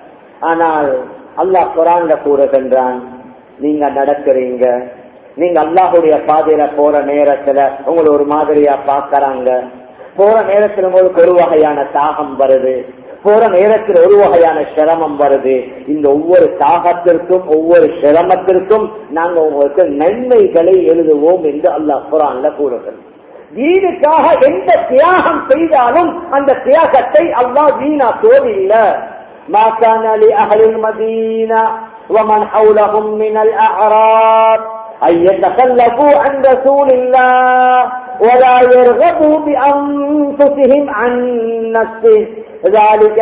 ஆனால் அல்லாஹ் குரான்ல கூறுகின்றான் நீங்க நடக்கிறீங்க நீங்க அல்லாஹுடைய பாதையில போற நேரத்துல உங்களை ஒரு மாதிரியா பாக்குறாங்க போற நேரத்துல உங்களுக்கு ஒரு வகையான தாகம் வருது போற நேரத்தில் ஒரு வகையான சிரமம் வருது இந்த ஒவ்வொரு தாகத்திற்கும் ஒவ்வொரு சிரமத்திற்கும் நாங்க உங்களுக்கு நன்மைகளை எழுதுவோம் என்று அல்லாஹ் குரான்ல கூறுகிறது வீணுக்காக எந்த தியாகம் செய்தாலும் அந்த தியாகத்தை அல்லாஹ் வீணாக்குவதில்லை ما كان لأهل المدينة ومن حولهم من الأعراب أن يتخلفوا عن رسول الله ولا يرغبوا بأنفسهم عن نفسه ذلك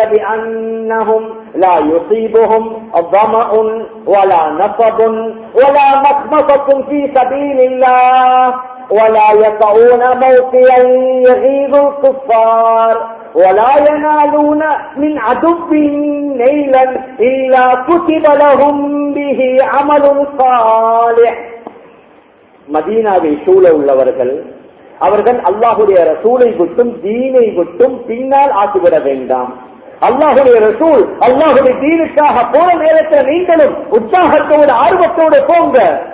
بأنهم لا يصيبهم ظمأ ولا نصب ولا مخمصة في سبيل الله ولا يطعون موطئا يغيظ الكفار ولا ينالون من عدو نيلا إلا كتب لهم به عمل صالح மதீனாவை சூழ உள்ளவர்கள் அவர்கள் அல்லாஹுடைய ரசூலை விட்டும் தீனை விட்டும் பின்னால் ஆக்கிவிட வேண்டாம் அல்லாஹுடைய ரசூல் அல்லாஹுடைய தீனுக்காக போற நேரத்தில் நீங்களும் உற்சாகத்தோடு ஆர்வத்தோடு போங்க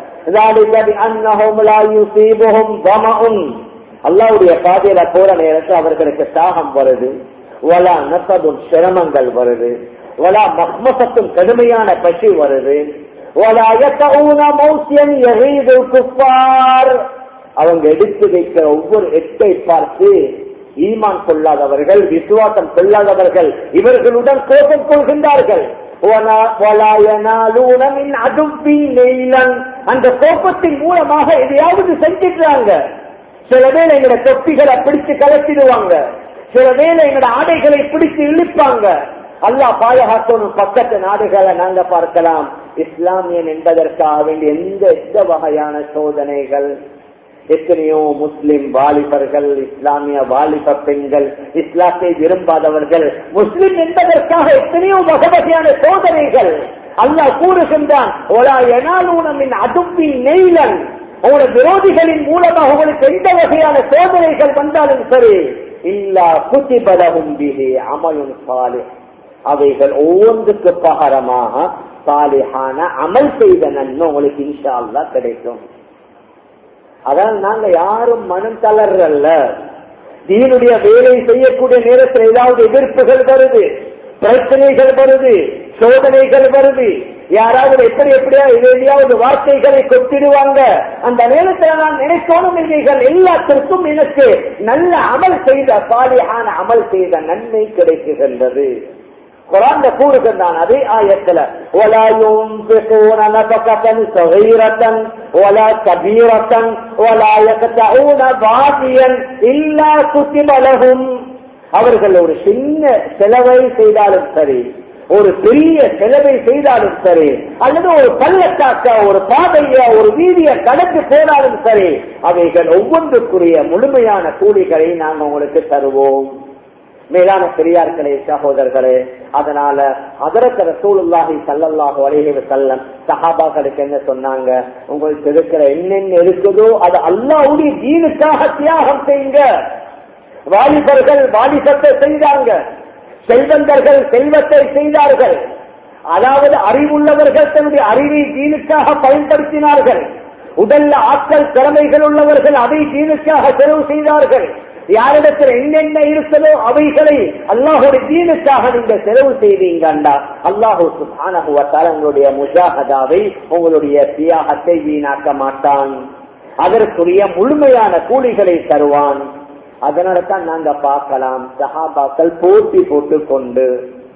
அல்லாவுடைய பாதையில போற நேரத்தில் அவர்களுக்கு தாகம் வருது வலா நசதும் சிரமங்கள் வருது வலா மக்மசத்தும் கடுமையான பசி வருது ولا يطعون موسيا يغيظ الكفار அவங்க எடுத்து வைக்கிற ஒவ்வொரு எட்டை பார்த்து ஈமான் கொள்ளாதவர்கள் விசுவாசம் கொள்ளாதவர்கள் இவர்களுடன் கோபம் கொள்கின்றார்கள் அந்த கோபத்தின் மூலமாக எதையாவது செஞ்சிடுறாங்க சில வேளை எங்களோட தொப்பிகளை பிடிச்சு கலத்திடுவாங்க சில வேளை எங்களோட ஆடைகளை பிடிச்சு இழுப்பாங்க அல்லா பாதுகாக்கணும் பக்கத்து நாடுகளை நாங்க பார்க்கலாம் இஸ்லாமியன் என்பதற்காக வேண்டிய எந்த எந்த வகையான சோதனைகள் எத்தனையோ முஸ்லிம் வாலிபர்கள் இஸ்லாமிய வாலிப பெண்கள் இஸ்லாத்தை விரும்பாதவர்கள் முஸ்லிம் என்பதற்காக எத்தனையோ வகை வகையான சோதனைகள் அல்லாஹ் கூறுகின்றான் அதுப்பின் நெய்லன் உங்களோட விரோதிகளின் மூலமாக உங்களுக்கு எந்த வகையான சோதனைகள் வந்தாலும் சரி இல்லா குத்திபலகும் பிஹி அமலும் சாலி அவைகள் ஒவ்வொன்றுக்கு பகரமாக சாலிஹான அமல் செய்த நன்மை உங்களுக்கு இன்ஷா அல்லா கிடைக்கும் அதான் நாங்க யாரும் மனம் தளர்றல்ல தீனுடைய வேலை செய்யக்கூடிய நேரத்தில் ஏதாவது எதிர்ப்புகள் வருது பிரச்சனைகள் வருது சோதனைகள் வருது யாராவது எப்படி எப்படியா எதையாவது வார்த்தைகளை கொத்திடுவாங்க அந்த நேரத்தில் நான் நினைக்கணும் இவைகள் எல்லாத்திற்கும் எனக்கு நல்ல அமல் செய்த சாலியான அமல் செய்த நன்மை கிடைக்குகின்றது குரான் கூறுகின்றான் அதே ஆயத்துல ولا ينفقون نفقة صغيرة ولا كبيرة ولا يقطعون واديا إلا كتب لهم அவர்கள் ஒரு சின்ன செலவை செய்தாலும் சரி ஒரு பெரிய செலவை செய்தாலும் சரி அல்லது ஒரு பள்ளத்தாக்க ஒரு பாதைய ஒரு வீதிய கடந்து போனாலும் சரி அவைகள் ஒவ்வொன்றுக்குரிய முழுமையான கூலிகளை நாங்கள் உங்களுக்கு தருவோம் மேலான பெரியார்களே சகோதரர்களே அதனால அதரத்த ரசூலுல்லாஹி சல்லல்லாஹு அலைஹி வஸல்லம் சஹாபாக்களுக்கு என்ன சொன்னாங்க உங்களுக்கு இருக்கிற என்னென்ன இருக்குதோ அது அல்லாஹ்வுடைய தீனுக்காக தியாகம் செய்யுங்க வாலிபர்கள் வாலிபத்தை செய்தாங்க செல்வந்தர்கள் செல்வத்தை செய்தார்கள் அதாவது அறிவுள்ளவர்கள் தன்னுடைய அறிவை தீனுக்காக பயன்படுத்தினார்கள் உடல்ல ஆற்றல் திறமைகள் உள்ளவர்கள் அதை தீனுக்காக செலவு செய்தார்கள் யாரிடத்தில் என்னென்ன இருக்கிறதோ அவைகளை அல்லாஹுடைய தீனுக்காக நீங்க செலவு செய்வீங்கண்டா அல்லாஹூ சுபானகுவத்தால் உங்களுடைய முஜாகதாவை உங்களுடைய தியாகத்தை வீணாக்க மாட்டான் அதற்குரிய முழுமையான கூலிகளை தருவான் அதனால தான் நாங்க பார்க்கலாம் சஹாபாக்கள் போட்டி போட்டுக் கொண்டு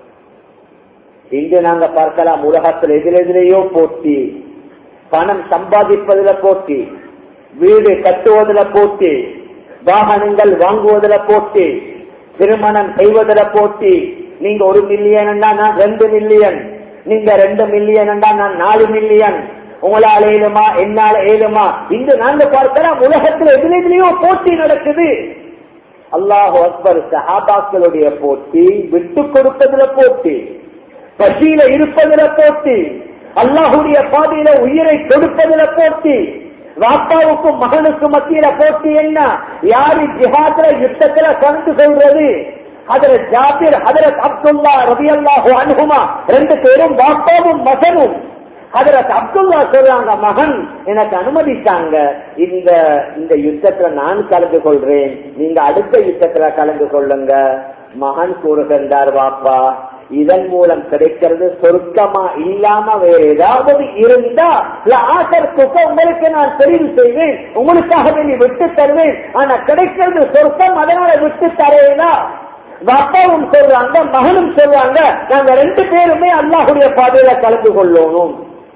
இங்கு நாங்க பார்க்கலாம் உலகத்தில் எதிரெதிரையோ போட்டி பணம் சம்பாதிப்பதுல போட்டி வீடு கட்டுவதுல போட்டி வாகனங்கள் வாங்குவதுல போட்டி திருமணம் செய்வதுல போட்டி நீங்க ஒரு மில்லியன் நான் ரெண்டு மில்லியன் நீங்க ரெண்டு மில்லியன் நான் நாலு மில்லியன் உங்களால் ஏழுமா என்னால் ஏழுமா இங்கு நாங்க பார்க்கலாம் உலகத்தில் எதிரெதிரையோ போட்டி நடக்குது அல்லாஹு அக்பர் சஹாபாக்களுடைய போட்டி விட்டு கொடுப்பதுல போட்டி பசியில இருப்பதுல போட்டி அல்லாஹுடைய பாதையில உயிரை கொடுப்பதுல போட்டி வாப்பாவுக்கும் மகனுக்கும் மத்தியில போட்டி என்ன யாரு ஜிஹாத்துல யுத்தத்துல கலந்து கொள்றது ஹதரத் ஜாபிர் ஹதரத் அப்துல்லா ரவி அல்லாஹு அனுகுமா ரெண்டு பேரும் வாப்பாவும் மகனும் ஹதரத் அப்துல்லா சொல்றாங்க மகன் எனக்கு அனுமதித்தாங்க இந்த இந்த யுத்தத்துல நான் கலந்து கொள்றேன் நீங்க அடுத்த யுத்தத்துல கலந்து கொள்ளுங்க மகன் கூறுகின்றார் வாப்பா இதன் மூலம் கிடைக்கிறது சொர்க்கமா இல்லாம வேற ஏதாவது இருந்தா ஆசர்த்துக்க உங்களுக்கு நான் தெரிவு செய்வேன் உங்களுக்காக வேண்டி விட்டு தருவேன் ஆனா கிடைக்கிறது சொர்க்கம் அதனால விட்டு தரேனா அப்பாவும் சொல்றாங்க மகனும் சொல்றாங்க நாங்க ரெண்டு பேருமே அல்லாஹுடைய பாதையில கலந்து கொள்ளணும்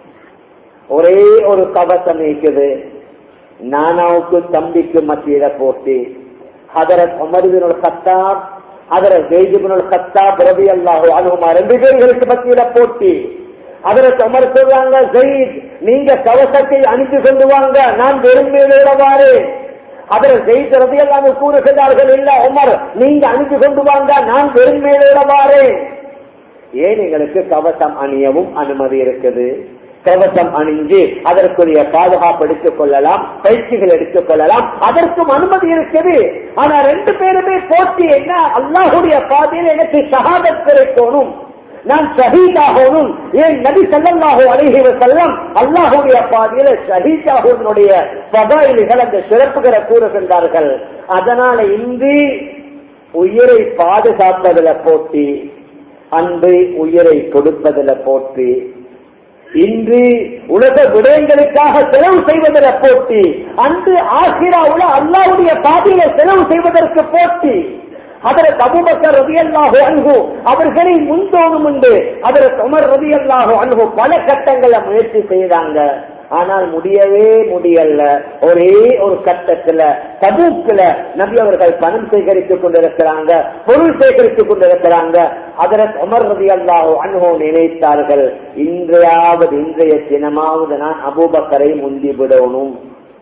ஒரே ஒரு கவசம் இருக்குது நானாவுக்கு தம்பிக்கு மத்தியில போட்டி ஹதரத் அமருவினோட கத்தாப் ஹதரத் ஜெய்ஜிபினோட கத்தாப் ரவி அல்லாஹு அனுகுமா ரெண்டு பேர்களுக்கு மத்தியில போட்டி அதற்கு அமர் சொல்றாங்க ஜெயித் நீங்க கவசத்தை அணிந்து கொண்டு வாங்க நான் வெறுமையிலவாறு அதில் ஜெயித் ரவி அல்லாம கூறுகிறார்கள் இல்ல உமர் நீங்க அணிந்து கொண்டு வாங்க நான் வெறுமையிலவாறு ஏன் எங்களுக்கு கவசம் அணியவும் அனுமதி இருக்குது கவசம் அணிஞ்சு அதற்குரிய பாதுகாப்பு எடுத்துக் கொள்ளலாம் பயிற்சிகள் எடுத்துக் கொள்ளலாம் அதற்கும் அனுமதி இருக்குது ஆனா ரெண்டு பேருமே போட்டி என்ன அல்லாஹுடைய பாதையில் எனக்கு ஷஹாதத் கிடைக்கணும் நான் ஷஹீதாகணும் ஏன் நபி சல்லாஹூ அழகிவ செல்லம் அல்லாஹுடைய பாதையில ஷஹீதாகுடைய பதாயில்கள் அந்த சிறப்புகளை கூறுகின்றார்கள் அதனால இன்று உயிரை பாதுகாப்பதில் போட்டி அன்பு உயிரை கொடுப்பதில் போட்டி இன்று உலக விடயங்களுக்காக செலவு செய்வதில் போட்டி அன்று ஆசிராவுல அல்லாவுடைய பாதையில செலவு செய்வதற்கு போட்டி அதற்கு அபுபக்கர் ரவி அல்லாஹோ அன்பு அவர்களை முன்தோணும் உண்டு அதற்கு உமர் ரவி அல்லாஹோ அன்பு பல கட்டங்களை முயற்சி செய்தாங்க ஆனால் முடியவே முடியல ஒரே ஒரு கட்டத்துல தபூக்குல நபி அவர்கள் பணம் சேகரித்துக் கொண்டிருக்கிறாங்க பொருள் சேகரித்துக் கொண்டிருக்கிறாங்க அதற்கு உமர் ரவி அல்லாஹோ அனுபவ நினைத்தார்கள் இன்றையாவது இன்றைய தினமாவது நான் அபூபக்கரை முந்தி விடணும்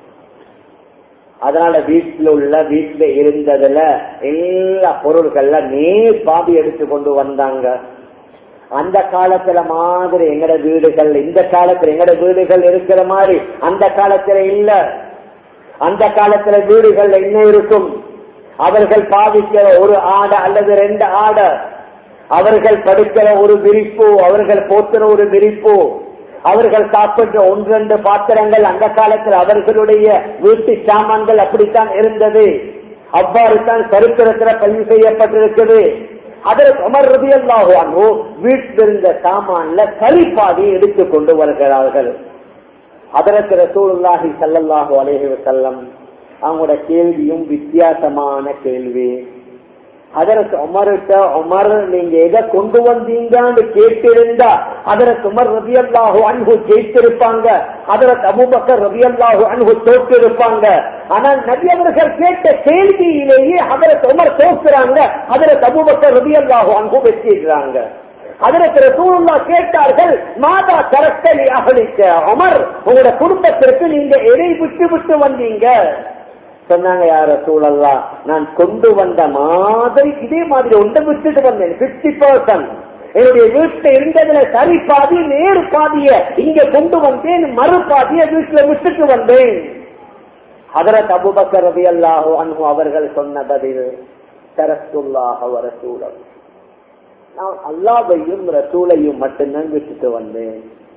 அதனால வீட்டுல உள்ள வீட்டுல இருந்ததுல எல்லா பொருட்கள்ல நேர் பாதி எடுத்து கொண்டு வந்தாங்க அந்த காலத்துல மாதிரி எங்கட வீடுகள் இந்த காலத்துல எங்கட வீடுகள் இருக்கிற மாதிரி அந்த காலத்துல இல்ல அந்த காலத்துல வீடுகள் என்ன இருக்கும் அவர்கள் பாவிக்கிற ஒரு ஆடை அல்லது ரெண்டு ஆடை அவர்கள் படுக்கிற ஒரு விரிப்பு அவர்கள் போத்துற ஒரு விரிப்பு அவர்கள் சாப்பிட்ட ஒன்றெண்டு பாத்திரங்கள் அந்த காலத்தில் அவர்களுடைய வீட்டு சாமான்கள் அப்படித்தான் இருந்தது அவ்வாறு தான் சரித்திரத்தில் பதிவு செய்யப்பட்டிருக்குது அதற்கு அமர் ரபியல்லாஹோ வீட்டில் இருந்த சாமான்ல சரிபாதி எடுத்துக் கொண்டு வருகிறார்கள் அதற்கு ரசூலுல்லாஹி சல்லல்லாஹு அலைஹி வஸல்லம் அவங்களோட கேள்வியும் வித்தியாசமான கேள்வி அதற்கு உமர்கிட்ட உமர் நீங்க எதை கொண்டு வந்தீங்கன்னு கேட்டிருந்தா அதற்கு உமர் ரபியல்லாஹு அன்பு ஜெயித்திருப்பாங்க அதற்கு அபுபக்கர் ரபியல்லாஹு அன்பு தோற்றிருப்பாங்க ஆனால் நபி அவர்கள் கேட்ட கேள்வியிலேயே அதற்கு உமர் தோற்றுறாங்க அதற்கு அபுபக்கர் ரபியல்லாஹு அன்பு வெற்றிடுறாங்க அதற்கு ரசூலுல்லா கேட்டார்கள் மாதா கரத்தலி அகலிக்க உமர் உங்களோட குடும்பத்திற்கு நீங்க எதை விட்டு விட்டு வந்தீங்க சொன்னாங்க யார சூழல்லா நான் கொண்டு வந்த மாதிரி இதே மாதிரி ஒன்றை விட்டுட்டு வந்தேன் பிப்டி பர்சன்ட் என்னுடைய வீட்டுல இருந்ததுல சரி பாதி நேரு பாதிய இங்க கொண்டு வந்தேன் மறு பாதிய வீட்டுல விட்டுட்டு வந்தேன் அதரத் அபுபக்கர் ரவி அல்லாஹோ அன்பு அவர்கள் சொன்ன பதில் தரத்துள்ளாக வர சூழல் நான் அல்லாவையும் ரசூலையும் மட்டும்தான் விட்டுட்டு வந்தேன்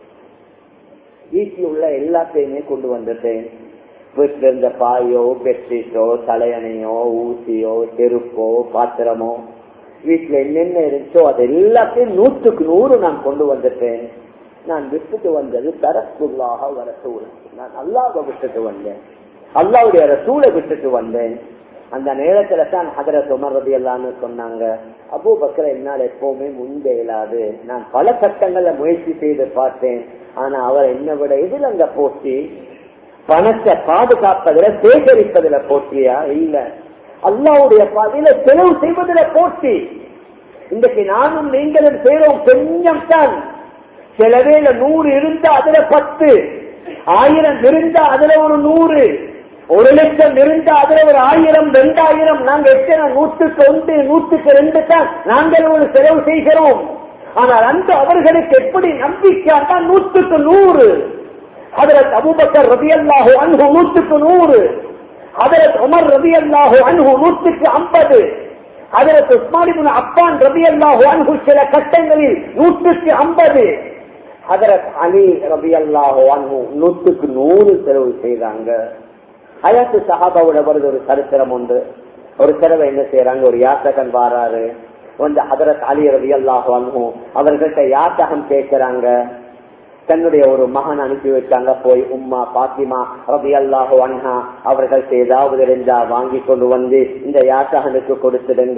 வீட்டில் உள்ள எல்லாத்தையுமே கொண்டு வந்துட்டேன் வீட்டில் இருந்த பாயோ பெட்ஷீட்டோ தலையணையோ ஊசியோ செருப்போ பாத்திரமோ வீட்டுல என்னென்ன இருந்துச்சோ அது எல்லாத்தையும் நூற்றுக்கு நூறு நான் கொண்டு வந்துட்டேன் நான் விட்டுட்டு வந்தது தரப்புள்ளாக வர சூழ் நான் அல்லாவை விட்டுட்டு வந்தேன் அல்லாவுடைய ரசூலை விட்டுட்டு வந்தேன் அந்த நேரத்துல தான் ஹதரத் உமர் ரதி எல்லான்னு சொன்னாங்க அபூ பக்கர என்னால் எப்பவுமே முன்பே இயலாது நான் பல கட்டங்கள்ல முயற்சி செய்து பார்த்தேன் ஆனா அவர் என்ன விட எதில் அங்க போட்டி பணத்தை பாதுகாப்பதில் சேகரிப்பதில் போட்டியா இல்ல அல்லாவுடைய பாதையில செலவு செய்வதில் போட்டி இன்றைக்கு நானும் நீங்களும் செய்யறோம் கொஞ்சம் தான் சில வேளை நூறு இருந்தா அதுல பத்து ஆயிரம் இருந்தா அதுல ஒரு நூறு ஒரு லட்சம் இருந்தா அதுல ஒரு ஆயிரம் ரெண்டாயிரம் நாங்க எத்தனை நூற்றுக்கு ஒன்று நூற்றுக்கு ரெண்டு தான் நாங்கள் ஒரு செலவு செய்கிறோம் ஆனால் அந்த அவர்களுக்கு எப்படி நம்பிக்கை தான் நூற்றுக்கு நூறு அதற்கு அபுபக்கர் ரவி அல்லாஹு அன்பு நூற்றுக்கு நூறு அதற்கு உமர் ரவி அல்லாஹு அன்பு நூற்றுக்கு ஐம்பது அதற்கு உஸ்மானிபின் அப்பான் ரவி அல்லாஹு அன்பு சில கட்டங்களில் நூற்றுக்கு ஐம்பது அதற்கு அலி ரவி அல்லாஹு அன்பு நூற்றுக்கு நூறு செலவு செய்தாங்க அயாத்து சஹாபாவோட வருது ஒரு சரித்திரம் உண்டு ஒரு தடவை என்ன செய்யறாங்க ஒரு யாத்தகன் வாராரு வந்து அதரத் அலி ரவி அல்லாஹு அன்பு அவர்கள்ட்ட யாத்தகம் கேட்கிறாங்க தன்னுடைய ஒரு மகன் அனுப்பி வச்சாங்க போய் உம்மா பாத்திமா ரபி அல்லாஹு அன்ஹா அவர்கள் ஏதாவது இருந்தா வாங்கி கொண்டு வந்து இந்த யாசகனுக்கு கொடுத்துடுங்க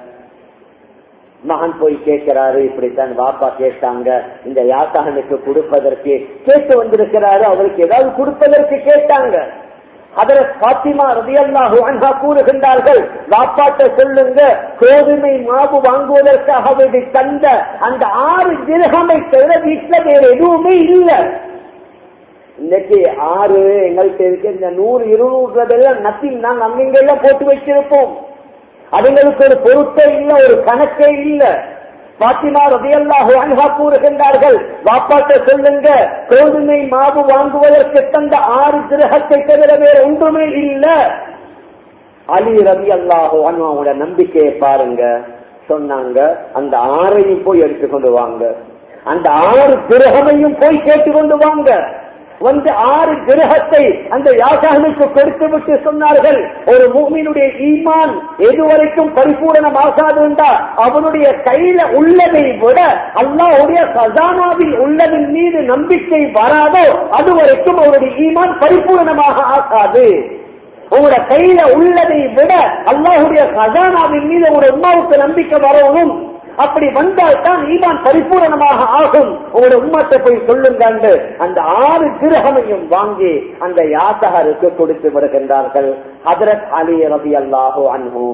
மகன் போய் கேட்கிறாரு இப்படித்தான் வாப்பா கேட்டாங்க இந்த யாசகனுக்கு கொடுப்பதற்கு கேட்டு வந்திருக்கிறாரு அவருக்கு ஏதாவது கொடுப்பதற்கு கேட்டாங்க அதர பாத்திமா ரதியல்லாஹு அன்ஹா கூறுகின்றார்கள் வாப்பாட்ட சொல்லுங்க கோதுமை மாவு வாங்குவதற்காக வேண்டி தந்த அந்த ஆறு திரகமை தவிர வீட்டுல வேற எதுவுமே இல்லை இன்னைக்கு ஆறு எங்கள்கிட்ட இருக்க இந்த நூறு இருநூறுலாம் நத்திங் நாங்க அங்கெல்லாம் போட்டு வச்சிருப்போம் அதுங்களுக்கு ஒரு பொருட்டே இல்லை ஒரு கணக்கே இல்லை பாத்திமா ரதியல்லாஹு அன்ஹா கூறுகின்றார்கள் வாப்பாட்ட சொல்லுங்க கோதுமை மாவு வாங்குவதற்கு தந்த ஆறு கிரகத்தை தவிர வேற ஒன்றுமே இல்ல அலி ரவி அல்லாஹு அன்வாவோட நம்பிக்கையை பாருங்க சொன்னாங்க அந்த ஆறையும் போய் எடுத்துக்கொண்டு வாங்க அந்த ஆறு கிரகமையும் போய் கேட்டுக்கொண்டு வாங்க வந்து ஆறு கிரகத்தை அந்த யாசானுக்கு கொடுத்து விட்டு சொன்னார்கள் ஒரு மூமினுடைய ஈமான் எதுவரைக்கும் பரிபூரணமாகாது என்றால் அவனுடைய கையில உள்ளதை விட அல்லாஹ்வுடைய கசானாவில் உள்ளதின் மீது நம்பிக்கை வராதோ அதுவரைக்கும் அவருடைய ஈமான் பரிபூரணமாக ஆகாது உங்களோட கையில உள்ளதை விட அல்லாஹுடைய கஜானாவின் மீது ஒரு உமாவுக்கு நம்பிக்கை வரணும் அப்படி வந்தால் தான் ஈமான் பரிபூரணமாக ஆகும் உங்களோட உம்மத்தை போய் சொல்லுங்க அந்த ஆறு கிரகமையும் வாங்கி அந்த யாசகருக்கு கொடுத்து விடுகின்றார்கள் ஹதரத் அலி ரபி அல்லாஹோ அன்பு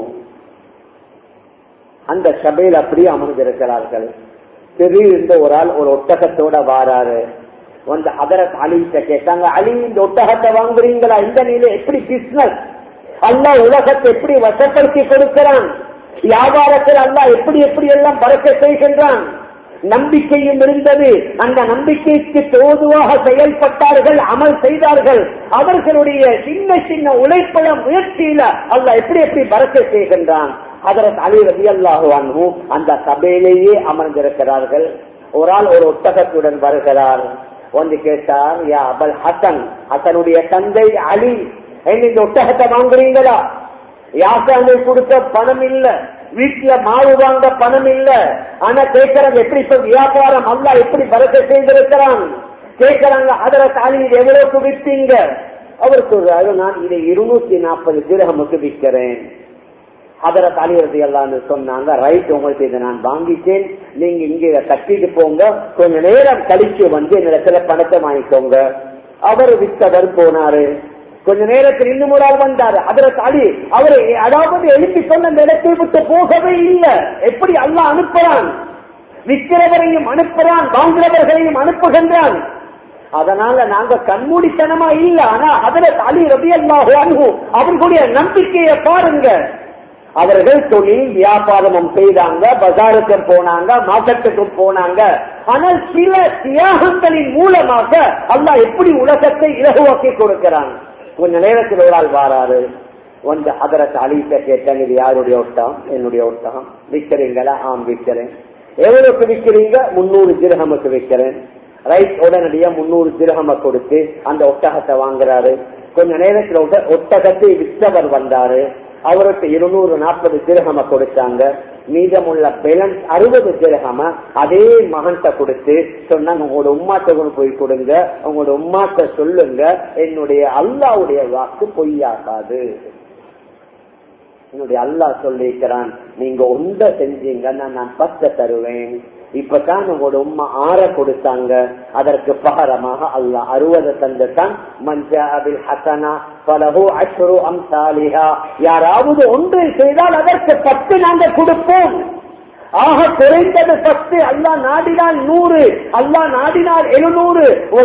அந்த சபையில் அப்படியே அமர்ந்திருக்கிறார்கள் திடீர்ந்து ஒரு ஆள் ஒரு ஒட்டகத்தோட வாராரு வந்து ஹதரத் அலிட்ட கேட்டாங்க அலி இந்த ஒட்டகத்தை வாங்குறீங்களா இந்த நிலை எப்படி பிசினஸ் அல்லா உலகத்தை எப்படி வசப்படுத்தி கொடுக்கிறான் வியாபாரத்தில் அல்லா எப்படி எப்படி எல்லாம் பறக்க செய்கின்றான் நம்பிக்கையும் இருந்தது அந்த நம்பிக்கைக்கு தோதுவாக செயல்பட்டார்கள் அமல் செய்தார்கள் அவர்களுடைய சின்ன சின்ன உழைப்பட முயற்சியில அல்ல எப்படி எப்படி பறக்க செய்கின்றான் அதற்கு அலி ரவி அல்லாஹு அந்த சபையிலேயே அமர்ந்திருக்கிறார்கள் ஒரு ஆள் ஒரு ஒட்டகத்துடன் வருகிறார் வந்து கேட்டார் யா அபல் ஹசன் ஹசனுடைய தந்தை அலி இந்த ஒட்டகத்தை வாங்குறீங்களா யாசானை கொடுத்த பணம் இல்ல வீட்டுல மாவு வாங்க பணம் இல்ல ஆனா கேட்கறாங்க எப்படி இப்ப வியாபாரம் அல்ல எப்படி பறக்க செய்திருக்கிறான் கேட்கறாங்க அதர தாலி எவ்வளவுக்கு விற்பீங்க அவர் சொல்றாரு நான் இதை இருநூத்தி நாற்பது கிரகமுக்கு விற்கிறேன் அதர தலைவரது எல்லாம் சொன்னாங்க ரைட் உங்களுக்கு இதை நான் வாங்கிட்டேன் நீங்க இங்க இதை கட்டிட்டு போங்க கொஞ்ச நேரம் கழிச்சு வந்து என்னிடத்துல பணத்தை வாங்கிக்கோங்க அவர் வித்தவர் போனாரு கொஞ்ச நேரத்தில் இன்னும் ஒரு ஆள் வந்தாரு அதர தாலி அவரை அதாவது எழுப்பி சொன்ன அந்த இடத்தை விட்டு போகவே இல்லை எப்படி அல்ல அனுப்புறான் விற்கிறவரையும் அனுப்புறான் வாங்குறவர்களையும் அனுப்புகின்றான் அதனால நாங்க கண்மூடித்தனமா இல்ல ஆனா அதுல அலி ரபி அல்லாஹு அவர்களுடைய நம்பிக்கையை பாருங்க அவர்கள் தொழில் வியாபாரமும் செய்தாங்க பஜாருக்கு போனாங்க மார்க்கெட்டுக்கு போனாங்க ஆனால் சில தியாகங்களின் மூலமாக அல்லா எப்படி உலகத்தை இலகுவாக்கி கொடுக்கிறான் கொஞ்ச நேரத்தில் ஒரு ஆள் வாராரு வந்து அதரத்து அழித்த கேட்டாங்க இது யாருடைய ஒட்டகம் என்னுடைய ஒட்டகம் விற்கிறீங்களா ஆம் விற்கிறேன் எவ்வளவுக்கு விற்கிறீங்க முன்னூறு திருகமுக்கு விற்கிறேன் ரைட் உடனடியா முன்னூறு திருகம கொடுத்து அந்த ஒட்டகத்தை வாங்குறாரு கொஞ்ச நேரத்தில் ஒட்டகத்தை விற்றவர் வந்தாரு அவருக்கு இருநூறு நாற்பது திருகம கொடுத்தாங்க மீதமுள்ள பேலன்ஸ் அறுபது திருகம அதே மகன்கிட்ட கொடுத்து சொன்னாங்க உங்களோட உம்மாட்ட கொண்டு போய் கொடுங்க உங்களோட உம்மாட்ட சொல்லுங்க என்னுடைய அல்லாவுடைய வாக்கு பொய்யாகாது என்னுடைய அல்லாஹ் சொல்லியிருக்கிறான் நீங்க ஒன்ற செஞ்சீங்கன்னா நான் பத்த தருவேன் இப்பதான் உங்களோட உம்மா ஆற கொடுத்தாங்க அதற்கு பகரமாக அல்லாஹ் அறுபது தந்துட்டான் மஞ்சா அபில் ஹசனா பலஹு அஷ்ரு அம்சாலிஹா யாராவது ஒன்று செய்தால் அதற்கு பத்து நாங்க கொடுப்போம் ஆக குறைந்தது பத்து அல்லா நாடினால் நூறு அல்லா நாடினால் எழுநூறு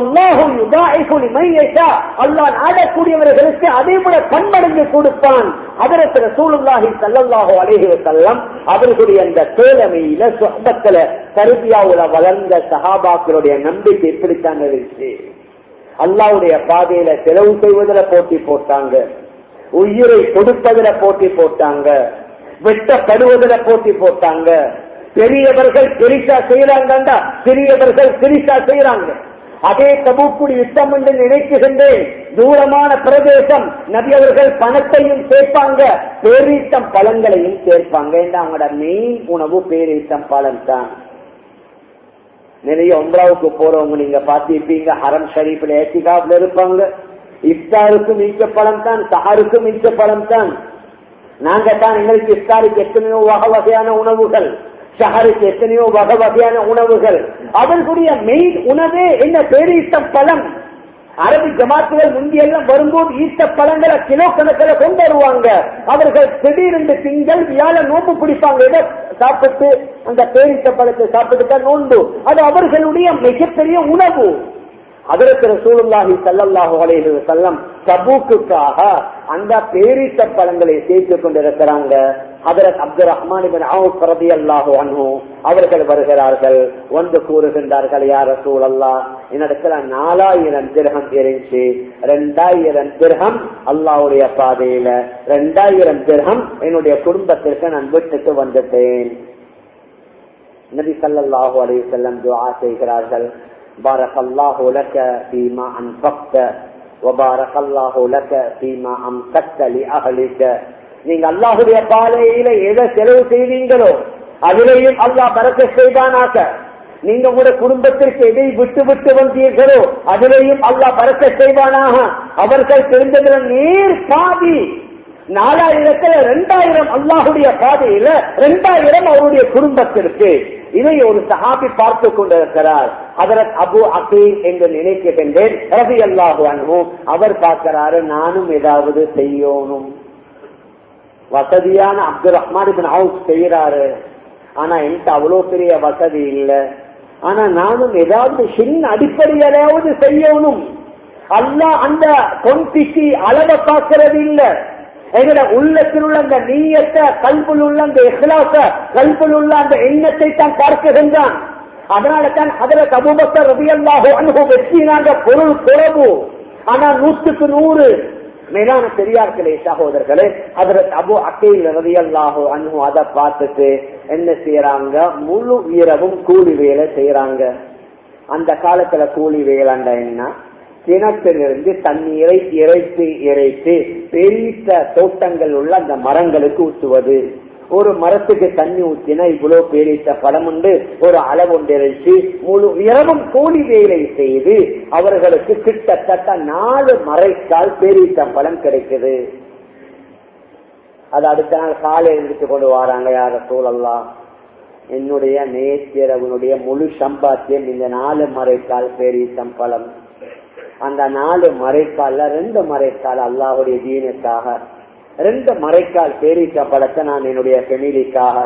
அல்லா நாடக்கூடியவர்களுக்கு அதே போல பன்மடங்கு கொடுப்பான் அதற்கு சூழ்நாகி சல்லல்லாஹோ அழகி செல்லம் அவர்களுடைய அந்த தோழமையில சொந்தத்துல கருபியாவுல வளர்ந்த சஹாபாக்களுடைய நம்பிக்கை இப்படித்தான் இருந்துச்சு அல்லாவுடைய பாதையில செலவு செய்வதில் போட்டி போட்டாங்க உயிரை கொடுப்பதில் போட்டி போட்டாங்க வெட்டப்படுவதில் போட்டி போட்டாங்க பெரியவர்கள் பெரிசா செய்யறாங்கண்டா சிறியவர்கள் சிரிசா செய்யறாங்க அதே தபுக்குடி யுத்தம் என்று நினைக்குகின்றேன் தூரமான பிரதேசம் நபி அவர்கள் பணத்தையும் சேர்ப்பாங்க பேரீட்டம் பழங்களையும் சேர்ப்பாங்க அவங்களோட மெயின் உணவு பேரீட்டம் பழம் தான் நிறைய ஒன்றாவுக்கு போறவங்க நீங்க பாத்திருப்பீங்க ஹரம் ஷரீஃப்ல ஏசிகாப்ல இருப்பாங்க இஃப்தாருக்கும் ஈச்ச பழம் தான் சஹருக்கும் ஈச்ச பழம் தான் நாங்க தான் எங்களுக்கு இஃப்தாருக்கு எத்தனையோ வகை வகையான உணவுகள் ஷஹருக்கு எத்தனையோ வகை வகையான உணவுகள் அவர்களுடைய மெயின் உணவே என்ன பேரீட்ட பழம் அரபி ஜமாத்துகள் முந்தியெல்லாம் வரும்போது ஈட்ட பழங்களை கிலோ கணக்கில் கொண்டு வருவாங்க அவர்கள் திடீரென்று திங்கள் வியாழ நோம்பு பிடிப்பாங்க இதை சாப்பிட்டு அந்த பேரிட்ட பழத்தை சாப்பிட்டு நோன்பு அது அவர்களுடைய மிகப்பெரிய உணவு அதற்கு ரசூலுல்லாஹி சல்லல்லாஹு அலைஹி வஸல்லம் தபூக்குக்காக அந்த பேரிட்ட பழங்களை சேர்த்து கொண்டிருக்கிறாங்க ஹதரத் அப்துல் ரஹ்மான் இபின் அவுஃப் ரலியல்லாஹு அன்ஹு அவர்கள் வருகிறார்கள் வந்து கூறுகின்றார்கள் யார் ரசூல் அல்லாஹ் என்னிடத்துல நாலாயிரம் திரகம் இருந்துச்சு ரெண்டாயிரம் திரகம் அல்லாஹ்வுடைய பாதையில ரெண்டாயிரம் திரகம் என்னுடைய குடும்பத்திற்கு நான் விட்டுட்டு வந்துட்டேன் நபி சல்லாஹூ அலைஹி வஸல்லம் துஆ செய்கிறார்கள் بارك الله لك فيما أنفقت وبارك الله لك فيما أمسكت لأهلك நீங்க அல்லாஹுடைய பாதையில எதை செலவு செய்வீங்களோ அதிலேயும் அல்லாஹ் பறக்க செய்தானாக்க நீங்க உங்களுடைய குடும்பத்திற்கு எதை விட்டு விட்டு வந்தீர்களோ அதிலேயும் அல்லாஹ் பறக்க செய்வானாக அவர்கள் தெரிந்ததுல நேர் பாதி நாலாயிரத்துல ரெண்டாயிரம் அல்லாஹுடைய பாதையில ரெண்டாயிரம் அவருடைய குடும்பத்திற்கு இதை ஒரு சஹாபி பார்த்து கொண்டிருக்கிறார் அதற்கு அபு அகீம் என்று நினைக்கின்றேன் ரவி அல்லாஹு அனுவும் அவர் பார்க்கிறாரு நானும் ஏதாவது செய்யணும் வசதியான அப்துல் ரஹ்மான் ஹவுஸ் செய்யறாரு ஆனா என்கிட்ட அவ்வளவு பெரிய வசதி இல்லை ஆனா நானும் ஏதாவது சின்ன அடிப்படையிலாவது செய்யணும் அல்ல அந்த கொண்டிக்கு அளவை பார்க்கறது இல்ல எங்கட உள்ளத்தில் உள்ள அந்த நீயத்தை கல்புல் உள்ள அந்த இஹ்லாச கல்புல் உள்ள அந்த எண்ணத்தை தான் பார்க்கின்றான் அதனால தான் அதுல கபூபத்தர் ரபியல்லாஹோ அனுபவம் வெற்றினாங்க பொருள் குறவு ஆனா நூற்றுக்கு நூறு மேலான பெரியார்களே சகோதரர்களே அதுல அபு அக்கையில் ரதியல்லாஹோ அனு அதை பார்த்துட்டு என்ன செய்யறாங்க முழு வீரமும் கூலி வேலை செய்யறாங்க அந்த காலத்துல கூலி வேலைண்டா என்ன கிணத்திலிருந்து தண்ணீரை இறைத்து இறைத்து பெரிய தோட்டங்கள் உள்ள அந்த மரங்களுக்கு ஊற்றுவது ஒரு மரத்துக்கு தண்ணி ஊற்றினா இவ்வளவு பேரிட்ட பழம் உண்டு ஒரு அளவொன்றிறைச்சி முழு இரவும் கூலி வேலை செய்து அவர்களுக்கு கிட்டத்தட்ட நாலு மறைக்கால் பேரிட்ட பழம் கிடைக்குது அது அடுத்த நாள் காலையில் எடுத்து கொண்டு வராங்க யார சூழல்லாம் என்னுடைய நேத்திரவனுடைய முழு சம்பாத்தியம் இந்த நாலு மறைக்கால் பேரீட்டம் பழம் அந்த நாலு மறைக்கால்ல ரெண்டு மறைக்கால் அல்லாஹுடைய தீனுக்காக ரெண்டு மறைக்கால் பேரீட்ட பழத்தை நான் என்னுடைய ஃபெமிலிக்காக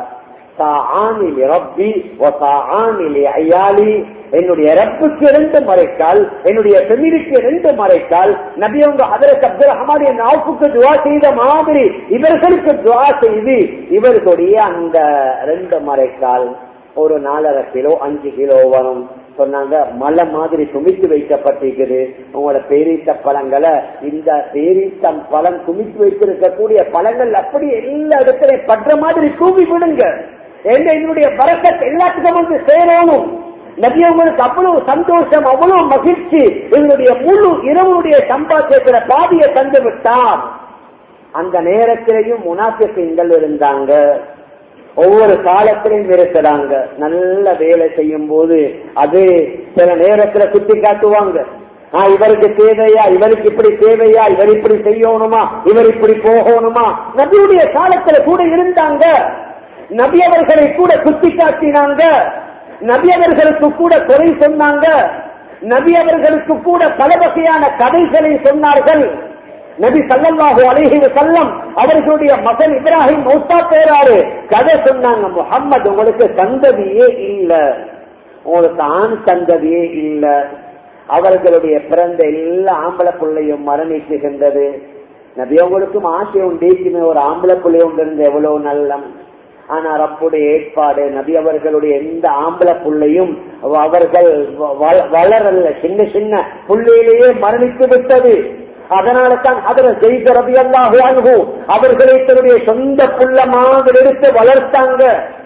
என்னுடைய ரப்புக்கு ரெண்டு மறைக்கால் என்னுடைய பெமிலிக்கு ரெண்டு மறைக்கால் நபியவங்க அதற்கு அப்துல் ரஹ்மானுடைய நாவுக்கு துவா செய்த மாதிரி இவர்களுக்கு துவா செய்து இவர்களுடைய அந்த ரெண்டு மறைக்கால் ஒரு நாலரை கிலோ அஞ்சு கிலோ வரும் சொன்னாங்க மலை மாதிரி குமித்து வைக்கப்பட்டிருக்குது உங்களோட பேரீட்ட பழங்களை இந்த பேரீட்டம் பழம் குமித்து வைத்திருக்கக்கூடிய பழங்கள் அப்படி எல்லா இடத்துலயும் பற்ற மாதிரி தூவி விடுங்க எங்க என்னுடைய பறக்கத் எல்லாத்துக்கும் வந்து சேரணும் நபி உங்களுக்கு அவ்வளவு சந்தோஷம் அவ்வளவு மகிழ்ச்சி எங்களுடைய முழு இரவுடைய சம்பாத்தியத்துல பாதியை தந்து விட்டார் அந்த நேரத்திலையும் முனாபிகள் இருந்தாங்க ஒவ்வொரு காலத்திலையும் இருக்கிறாங்க நல்ல வேலை செய்யும் போது அது சில நேரத்துல சுட்டி காட்டுவாங்க ஆஹ் இவருக்கு தேவையா இவருக்கு இப்படி தேவையா இவர் இப்படி செய்யணுமா இவர் இப்படி போகணுமா நபியுடைய காலத்துல கூட இருந்தாங்க நபி அவர்களை கூட சுட்டி காட்டினாங்க நபி அவர்களுக்கு கூட குறை சொன்னாங்க நபி அவர்களுக்கு கூட பல வகையான கதைகளை சொன்னார்கள் நபி சல்லல்லாஹு அலைஹி வஸல்லம் அவர்களுடைய மகன் இப்ராஹிம் மௌத்தா பேராரு கதை சொன்னாங்க முகம்மது உங்களுக்கு சந்ததியே இல்ல உங்களுக்கு ஆண் சந்ததியே இல்ல அவர்களுடைய பிறந்த எல்லா ஆம்பளை பிள்ளையும் மரணிக்குகின்றது நபி அவங்களுக்கும் ஆசை உண்டேக்குமே ஒரு ஆம்பளை பிள்ளை உண்டு இருந்த எவ்வளவு நல்லம் ஆனா ரப்புடைய ஏற்பாடு நபி அவர்களுடைய எந்த ஆம்பளை புள்ளையும் அவர்கள் வளரல்ல சின்ன சின்ன புள்ளையிலேயே மரணித்து விட்டது அதனால தான் அதில் செய்த ரபி அல்லாஹு அவர்களை தன்னுடைய சொந்த புள்ள மாதிரி எடுத்து வளர்த்தாங்க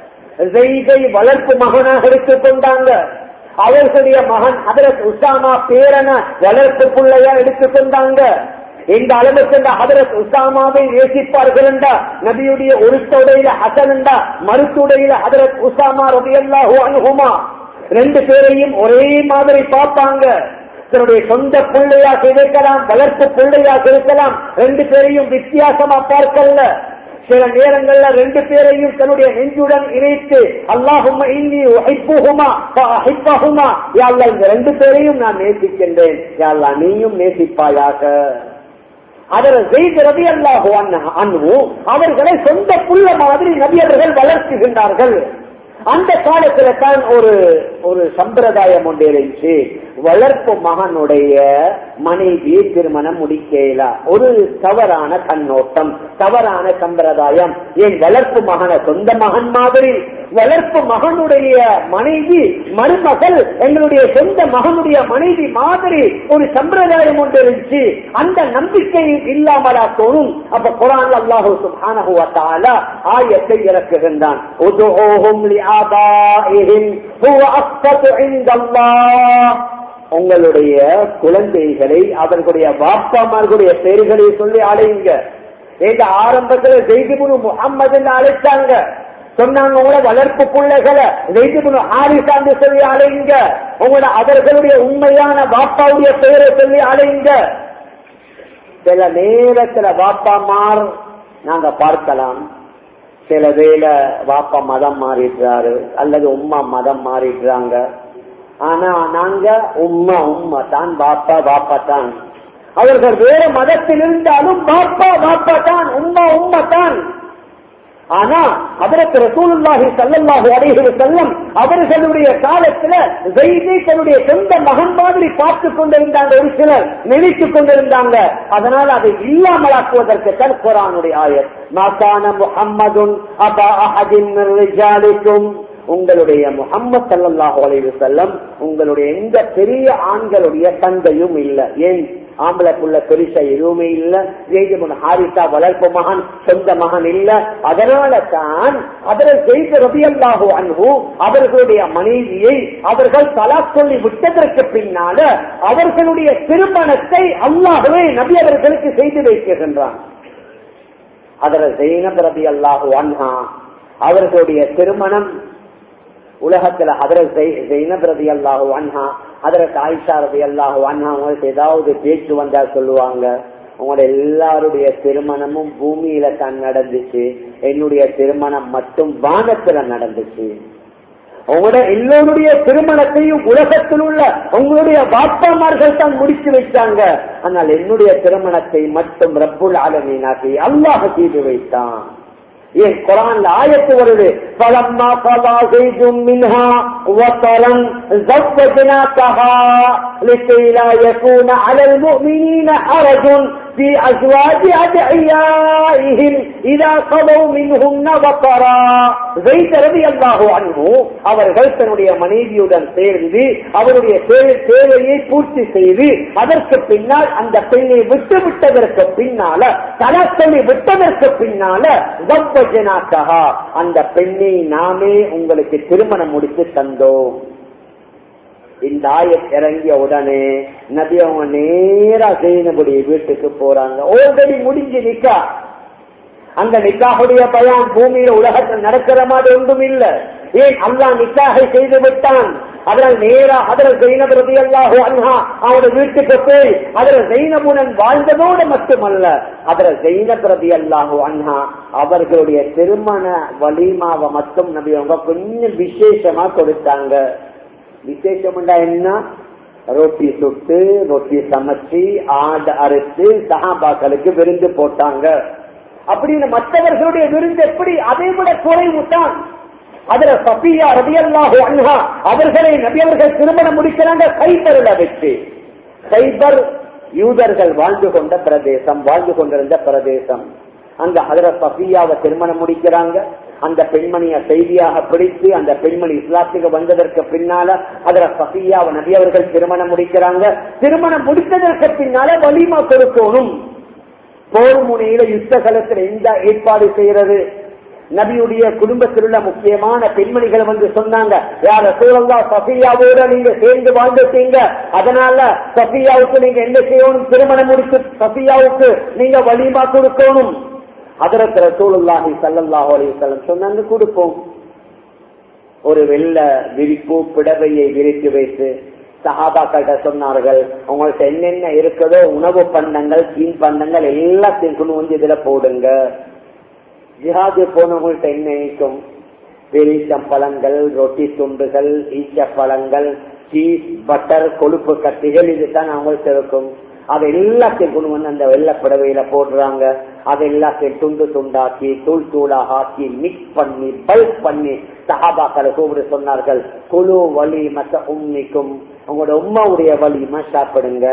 செய்கை வளர்ப்பு மகனாக எடுத்துக் கொண்டாங்க அவர்களுடைய மகன் அதரத் உசாமா பேரன வளர்ப்பு பிள்ளையா எடுத்துக் கொண்டாங்க இந்த அளவுக்கு இந்த ஹதரத் உசாமாவை நேசிப்பார்கள் என்றா நபியுடைய ஒரு தொடையில ஹசன் என்றா மறுத்துடையில ஹதரத் உசாமா ரபி அல்லாஹு அனுகுமா ரெண்டு பேரையும் ஒரே மாதிரி பார்ப்பாங்க தன்னுடைய சொந்த பிள்ளையாக இருக்கலாம் வளர்ப்பு பிள்ளையாக இருக்கலாம் ரெண்டு பேரையும் வித்தியாசமா பார்க்கல சில நேரங்கள்ல ரெண்டு பேரையும் தன்னுடைய நெஞ்சுடன் இணைத்து அல்லாஹுமா இன்னி ஹிப்புஹுமா ஹிப்பஹுமா யாழ்லா இந்த ரெண்டு பேரையும் நான் நேசிக்கின்றேன் யாழ்லா நீயும் நேசிப்பாயாக அதர் செய்த ரவி அல்லாஹு அன்பு அவர்களை சொந்த புள்ள மாதிரி நபியர்கள் வளர்த்துகின்றார்கள் அந்த காலத்துல தான் ஒரு ஒரு சம்பிரதாயம் ஒன்று இருந்துச்சு வளர்ப்பு மகனுடைய மனைவி திருமணம் முடிக்கலா ஒரு தவறான கண்ணோட்டம் தவறான சம்பிரதாயம் என் வளர்ப்பு மகன சொந்த மகன் மாதிரி வளர்ப்பு மகனுடைய மனைவி மருமகள் எங்களுடைய சொந்த மகனுடைய மனைவி மாதிரி ஒரு சம்பிரதாயம் ஒன்று இருந்துச்சு அந்த நம்பிக்கை இல்லாமலா தோணும் அப்ப குரான் அல்லாஹூ சுப்ஹானஹு வ தஆலா ஆயத்தை இறக்குகின்றான் உதுஹும் லிஆபாஇஹிம் ஹுவ அக்ஸது இன்தல்லாஹ் உங்களுடைய குழந்தைகளை அவர்களுடைய பாப்பாமார்களுடைய பெயர்களை சொல்லி அழையுங்க எங்க ஆரம்பத்துல ஜெய்திபுரு முகம்மது அழைச்சாங்க சொன்னாங்க உங்களோட வளர்ப்பு பிள்ளைகளை ஜெய்திபுரு ஆரிசாந்து சொல்லி அழையுங்க உங்களோட அவர்களுடைய உண்மையான பாப்பாவுடைய பெயரை சொல்லி அழையுங்க சில நேரத்துல பாப்பாமார் நாங்க பார்க்கலாம் சில வேளை பாப்பா மதம் மாறிடுறாரு அல்லது உம்மா மதம் மாறிடுறாங்க ஆனா நாங்க உம்மா உம்மா தான் பாப்பா பாப்பா தான் அவர்கள் வேற மதத்தில் இருந்தாலும் பாப்பா பாப்பா தான் உம்மா உம்மா தான் ஆனா அதற்கு ரசூலுல்லாஹி ஸல்லல்லாஹு அலைஹி வஸல்லம் அவர்களுடைய காலத்துல ஜெய்தை தன்னுடைய சொந்த மகன் மாதிரி பார்த்து கொண்டிருந்தாங்க ஒரு சிலர் நினைத்துக் கொண்டிருந்தாங்க அதனால அதை இல்லாமலாக்குவதற்கு தான் குரானுடைய ஆயர் மாகான முஹம்மதுன் அபா அஹதின் மின் ரிஜாலிக்கும் உங்களுடைய முகம்மது சல்லாஹு அலைஹி வஸல்லம் உங்களுடைய எந்த பெரிய ஆண்களுடைய தந்தையும் இல்லை ஏன் ஆம்பளைக்குள்ள பெருசா எதுவுமே இல்ல ஜெய்தமுன் ஹாரிசா வளர்ப்பு மகன் சொந்த மகன் இல்ல அதனால தான் அதில் ஜெயித்த ரபியல்லாஹு அன்பு அவர்களுடைய மனைவியை அவர்கள் தலா சொல்லி விட்டதற்கு பின்னால அவர்களுடைய திருமணத்தை அல்லாகவே நபி அவர்களுக்கு செய்து வைக்கின்றான் அதில் ஜெயினப் ரபி அல்லாஹு அன்ஹா அவர்களுடைய திருமணம் உலகத்துல அதரத் ஜெயினப் ரதி அல்லாஹு அன்ஹா அதரத் ஆயிஷா ரதி அல்லாஹு அன்ஹா உங்களுக்கு ஏதாவது பேச்சு வந்தா சொல்லுவாங்க உங்களோட எல்லாருடைய திருமணமும் பூமியில தான் நடந்துச்சு என்னுடைய திருமணம் மட்டும் வானத்துல நடந்துச்சு உங்களோட எல்லோருடைய திருமணத்தையும் உலகத்தில் உள்ள உங்களுடைய பாப்பாமார்கள் தான் முடிச்சு வச்சாங்க ஆனால் என்னுடைய திருமணத்தை மட்டும் ரப்புல் ஆலமீனாக்கி அல்லாஹ் செய்து வைத்தான் ஏன் குரான்ல ஆயத்து வருது பலம்மா பலா செய்தும் மின்ஹா وطرا زوجناكها لكي لا يكون على المؤمنين حرج في أزواج أدعيائهم إذا قضوا منهن وطرا زيد رضي الله عنه அவர்கள் தன்னுடைய மனைவியுடன் சேர்ந்து அவருடைய தேவையை பூர்த்தி செய்து அதற்கு பின்னால் அந்த பெண்ணை விட்டு விட்டதற்கு பின்னால தலத்தொழி விட்டதற்கு பின்னால அந்த பெண்ணை நாமே உங்களுக்கு திருமணம் முடித்து தந்தோம் இந்த ஆயத் இறங்கிய உடனே நபி அவங்க நேரா செய்தபடி வீட்டுக்கு போறாங்க ஆல்ரெடி முடிஞ்சு நிக்கா அந்த நிக்காவுடைய பயான் பூமியில உலகத்தில் நடக்கிற மாதிரி ஒன்றும் இல்ல ஏன் அல்லா நிக்காகை செய்து விட்டான் அதனால் நேரா அதில் ஜெயினபிரதி அல்லாஹோ அன்ஹா அவனோட வீட்டுக்கு போய் அதில் ஜெயினபுனன் வாழ்ந்ததோடு மட்டுமல்ல அதில் ஜெயினபிரதி அல்லாஹோ அன்ஹா அவர்களுடைய திருமண வலிமாவை மட்டும் நபி அவங்க கொஞ்சம் விசேஷமா கொடுத்தாங்க விசேஷம்டா என்ன ரொட்டி சுட்டு ரொட்டி சமைச்சு ஆடு அறுத்து சஹாபாக்களுக்கு விருந்து போட்டாங்க அப்படின்னு மற்றவர்களுடைய விருந்து எப்படி அதை விட குறைவு தான் அதுல சபியா ரபியல்லாஹு அன்ஹா அவர்களை நபியவர்கள் திருமணம் முடிக்கிறாங்க கைபரில் வச்சு கைபர் யூதர்கள் வாழ்ந்து கொண்ட பிரதேசம் வாழ்ந்து கொண்டிருந்த பிரதேசம் அங்க அதுல சபியாவை திருமணம் முடிக்கிறாங்க அந்த பெண்மணிய செய்தியாக பிடித்து அந்த பெண்மணி இஸ்லாத்துக்கு வந்ததற்கு பின்னால அதுல சபியாவை நபியவர்கள் திருமணம் முடிக்கிறாங்க திருமணம் முடித்ததற்கு பின்னால வலிமா கொடுக்கணும் போர் முனையில யுத்த காலத்தில் எந்த ஏற்பாடு செய்யறது நபியுடைய குடும்பத்தில் உள்ள முக்கியமான பெண்மணிகள் வந்து சொன்னாங்க யார சூழல்லா சஃபியாவோட நீங்க சேர்ந்து வாழ்ந்துட்டீங்க அதனால சஃபியாவுக்கு நீங்க என்ன செய்யணும் திருமணம் முடித்து சஃபியாவுக்கு நீங்க வலிமா கொடுக்கணும் அதற்கு ரசூலுல்லாஹி சல்லல்லாஹு அலைஹி வஸல்லம் சொன்னாங்க கொடுப்போம் ஒரு வெள்ள விரிப்பு பிடவையை விரித்து வைத்து சஹாபாக்கிட்ட சொன்னார்கள் உங்களுக்கு என்னென்ன இருக்குதோ உணவு பண்டங்கள் தீன் பண்டங்கள் எல்லாத்தையும் கொண்டு வந்து இதுல போடுங்க ஜிஹாது போனவங்கள்ட்ட என்ன இருக்கும் பெரிச்சம்பழங்கள் ரொட்டி துண்டுகள் ஈச்சப்பழங்கள் சீஸ் பட்டர் கொழுப்பு கட்டிகள் இதுதான் அவங்கள்ட்ட இருக்கும் அதை எல்லாத்தையும் கொண்டு வந்து அந்த வெள்ள புடவையில போடுறாங்க அதை எல்லாத்தையும் துண்டு துண்டாக்கி தூள் தூளாக ஆக்கி மிக்ஸ் பண்ணி பல்க் பண்ணி சஹாபாக்களை கூப்பிட்டு சொன்னார்கள் குழு வலி மத்த உண்மைக்கும் உங்களோட உம்மாவுடைய வலிமா சாப்பிடுங்க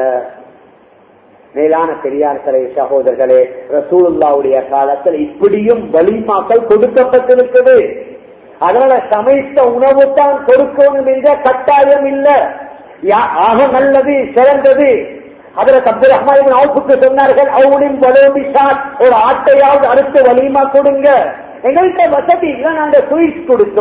மேலான பெரியார்களே சகோதரர்களே ரசூலுல்லாவுடைய காலத்தில் இப்படியும் வலிமாக்கள் கொடுக்கப்பட்டிருக்குது அதனால சமைத்த உணவு தான் கொடுக்கணும் என்ற கட்டாயம் இல்ல ஆக நல்லது சிறந்தது அதுல அப்துல் ரஹ்மான் அவுப்புக்கு சொன்னார்கள் அவனின் வலோபி ஷாட் ஒரு ஆட்டையாவது அடுத்து வலிமா கொடுங்க எங்கள்கிட்ட வசதி இல்ல நாங்க ஸ்வீட்ஸ் கொடுத்தோம்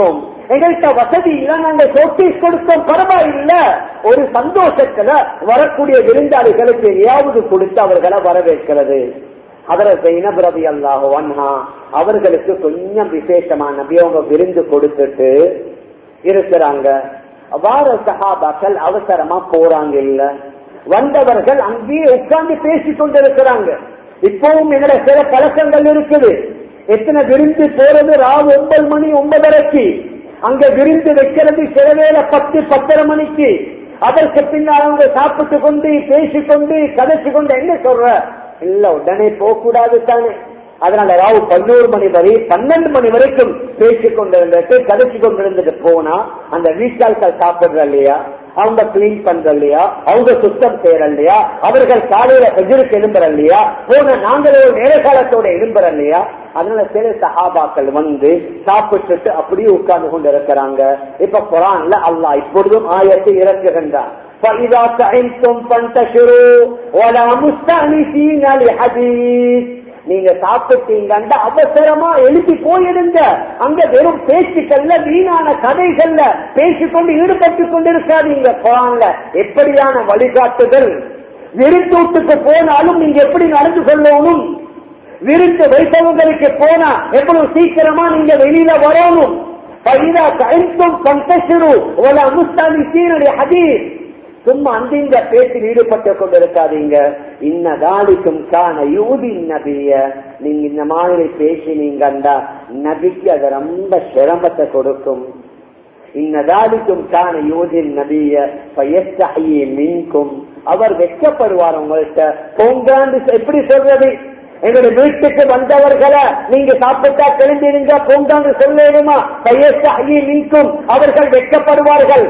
எங்கள்கிட்ட வசதி இல்ல நாங்க ஷோகேஸ் கொடுத்தோம் பரவாயில்ல ஒரு சந்தோஷத்துல வரக்கூடிய விருந்தாளிகளுக்கு எதையாவது கொடுத்து அவர்களை வரவேற்கிறது அதர ஜெயினப் ரவி அல்லாஹோ அன்ஹா அவர்களுக்கு கொஞ்சம் விசேஷமான நபி அவங்க விருந்து கொடுத்துட்டு இருக்கிறாங்க வார சகாபாக்கள் அவசரமா போறாங்க இல்ல வந்தவர்கள் அங்கேயே உட்கார்ந்து பேசிக் கொண்டிருக்கிறாங்க இப்பவும் எங்களை சில பழக்கங்கள் இருக்குது எத்தனை விருந்து போறது ராவு ஒன்பது மணி ஒன்பதரைக்கு அங்க விருந்து வைக்கிறது சில வேளை பத்து பத்தரை மணிக்கு அதற்கு பின்னால் அவங்க சாப்பிட்டு கொண்டு பேசிக்கொண்டு கதைச்சு கொண்டு என்ன சொல்ற இல்ல உடனே போக கூடாது தானே அதனால ராவு பதினோரு மணி வரை பன்னெண்டு மணி வரைக்கும் பேசிக் கொண்டிருந்துட்டு கதைச்சு கொண்டிருந்துட்டு போனா அந்த வீட்டாள்கள் சாப்பிடுற இல்லையா அவங்க கிளீன் பண்ற இல்லையா அவங்க சுத்தம் செய்யற இல்லையா அவர்கள் காலையில எதிர்க்கு எழும்புற இல்லையா போன நாங்களே நேர காலத்தோட எழும்புற இல்லையா அதனால சில சஹாபாக்கள் வந்து சாப்பிட்டுட்டு அப்படியே உட்கார்ந்து கொண்டு இருக்கிறாங்க இப்ப குரான்ல அல்லாஹ் இப்பொழுதும் ஆயத்தை இறக்குகின்றான் فإذا تعلتم فانتشروا ولا مستأنسين لحديث நீங்க சாப்பிட்டீங்கன்ற அவசரமா எழுப்பி போயிடுங்க அங்க வெறும் பேச்சுக்கள்ல வீணான கதைகள்ல பேசிக்கொண்டு ஈடுபட்டு கொண்டிருக்காதீங்க குரான்ல எப்படியான வழிகாட்டுதல் விருந்தூட்டுக்கு போனாலும் நீங்க எப்படி நடந்து கொள்ளணும் விருந்து வைத்தவங்களுக்கு போனா எவ்வளவு சீக்கிரமா நீங்க வெளியில வரணும் பைதா கழித்தும் பந்தசிறு ஒரு அமுஸ்தானி சீரடி ஹதீஸ் சும்மா அந்த இந்த பேச்சில் ஈடுபட்டு கொண்டிருக்காதீங்க இன்னதாலிக்கும் காண யூதி நபிய நீங்க இந்த மாதிரி பேசினீங்கண்டா நபிக்கு அது ரொம்ப சிரமத்தை கொடுக்கும் இன்னதாலிக்கும் காண யூதின் நபிய பயத்தகையே மின்கும் அவர் வெட்கப்படுவார் உங்கள்கிட்ட போங்காண்டு எப்படி சொல்றது எங்களுடைய வீட்டுக்கு வந்தவர்களை நீங்க சாப்பிட்டா தெரிஞ்சிருங்க போங்காண்டு சொல்லேடுமா பயத்தகையே மின்கும் அவர்கள் வெட்கப்படுவார்கள்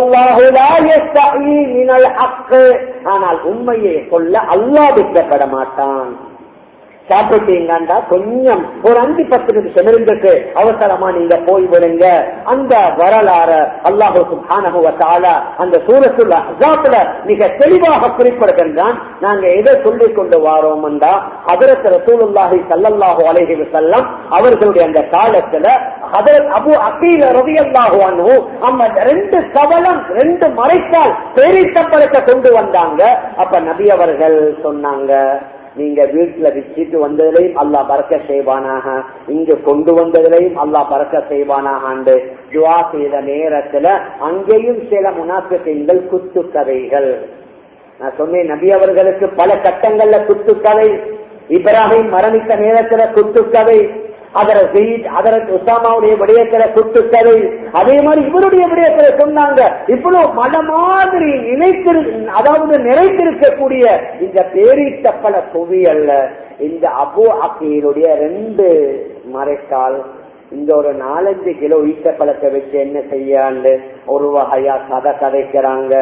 ஆனால் உண்மையை சொல்ல அல்லாஹ் வெட்கப்பட மாட்டான் சாப்பிட்டீங்கண்டா கொஞ்சம் ஒரு அஞ்சு பத்து நிமிஷம் இருந்துட்டு அவசரமா நீங்க போய் விடுங்க அந்த வரலாற அல்லாஹு சுபானகுவத்தால அந்த சூரத்துள்ள அசாத்துல மிக தெளிவாக குறிப்பிடுகின்றான் நாங்க எதை சொல்லிக் கொண்டு வாரோம்டா ஹதரத் ரசூலுல்லாஹி சல்லல்லாஹு அலைஹி வஸல்லம் அவர்களுடைய அந்த காலத்துல ஹதரத் அபு அகீல ரலியல்லாஹு அன்ஹு அந்த ரெண்டு கவலம் ரெண்டு மறைக்கால் பேரித்தப்பழத்தை கொண்டு வந்தாங்க அப்ப நபி அவர்கள் சொன்னாங்க நீங்க வீட்டுல வச்சுட்டு வந்ததுலையும் அல்லாஹ் பறக்க செய்வானாக இங்க கொண்டு வந்ததுலையும் அல்லாஹ் பறக்க செய்வானாக துவா செய்த நேரத்துல அங்கேயும் சில முனாஃபிகள் குத்து கதைகள் நான் சொன்னேன் நபி அவர்களுக்கு பல கட்டங்கள்ல குத்து கதை இப்ராஹிம் மரணித்த நேரத்துல குத்து கதை அதர செய்த் அதற்கு உசாமாவுடைய விடயத்துல குத்துக்கதை அதே மாதிரி இவருடைய விடயத்துல சொன்னாங்க இவ்வளவு மன மாதிரி நினைத்திரு அதாவது நிறைத்திருக்கக்கூடிய இந்த பேரீட்ட பல புவி அல்ல இந்த அபு அக்கீருடைய ரெண்டு மறைக்கால் இந்த ஒரு நாலஞ்சு கிலோ ஈட்ட பழத்தை வச்சு என்ன செய்யாண்டு ஒரு வகையா கதை கதைக்கிறாங்க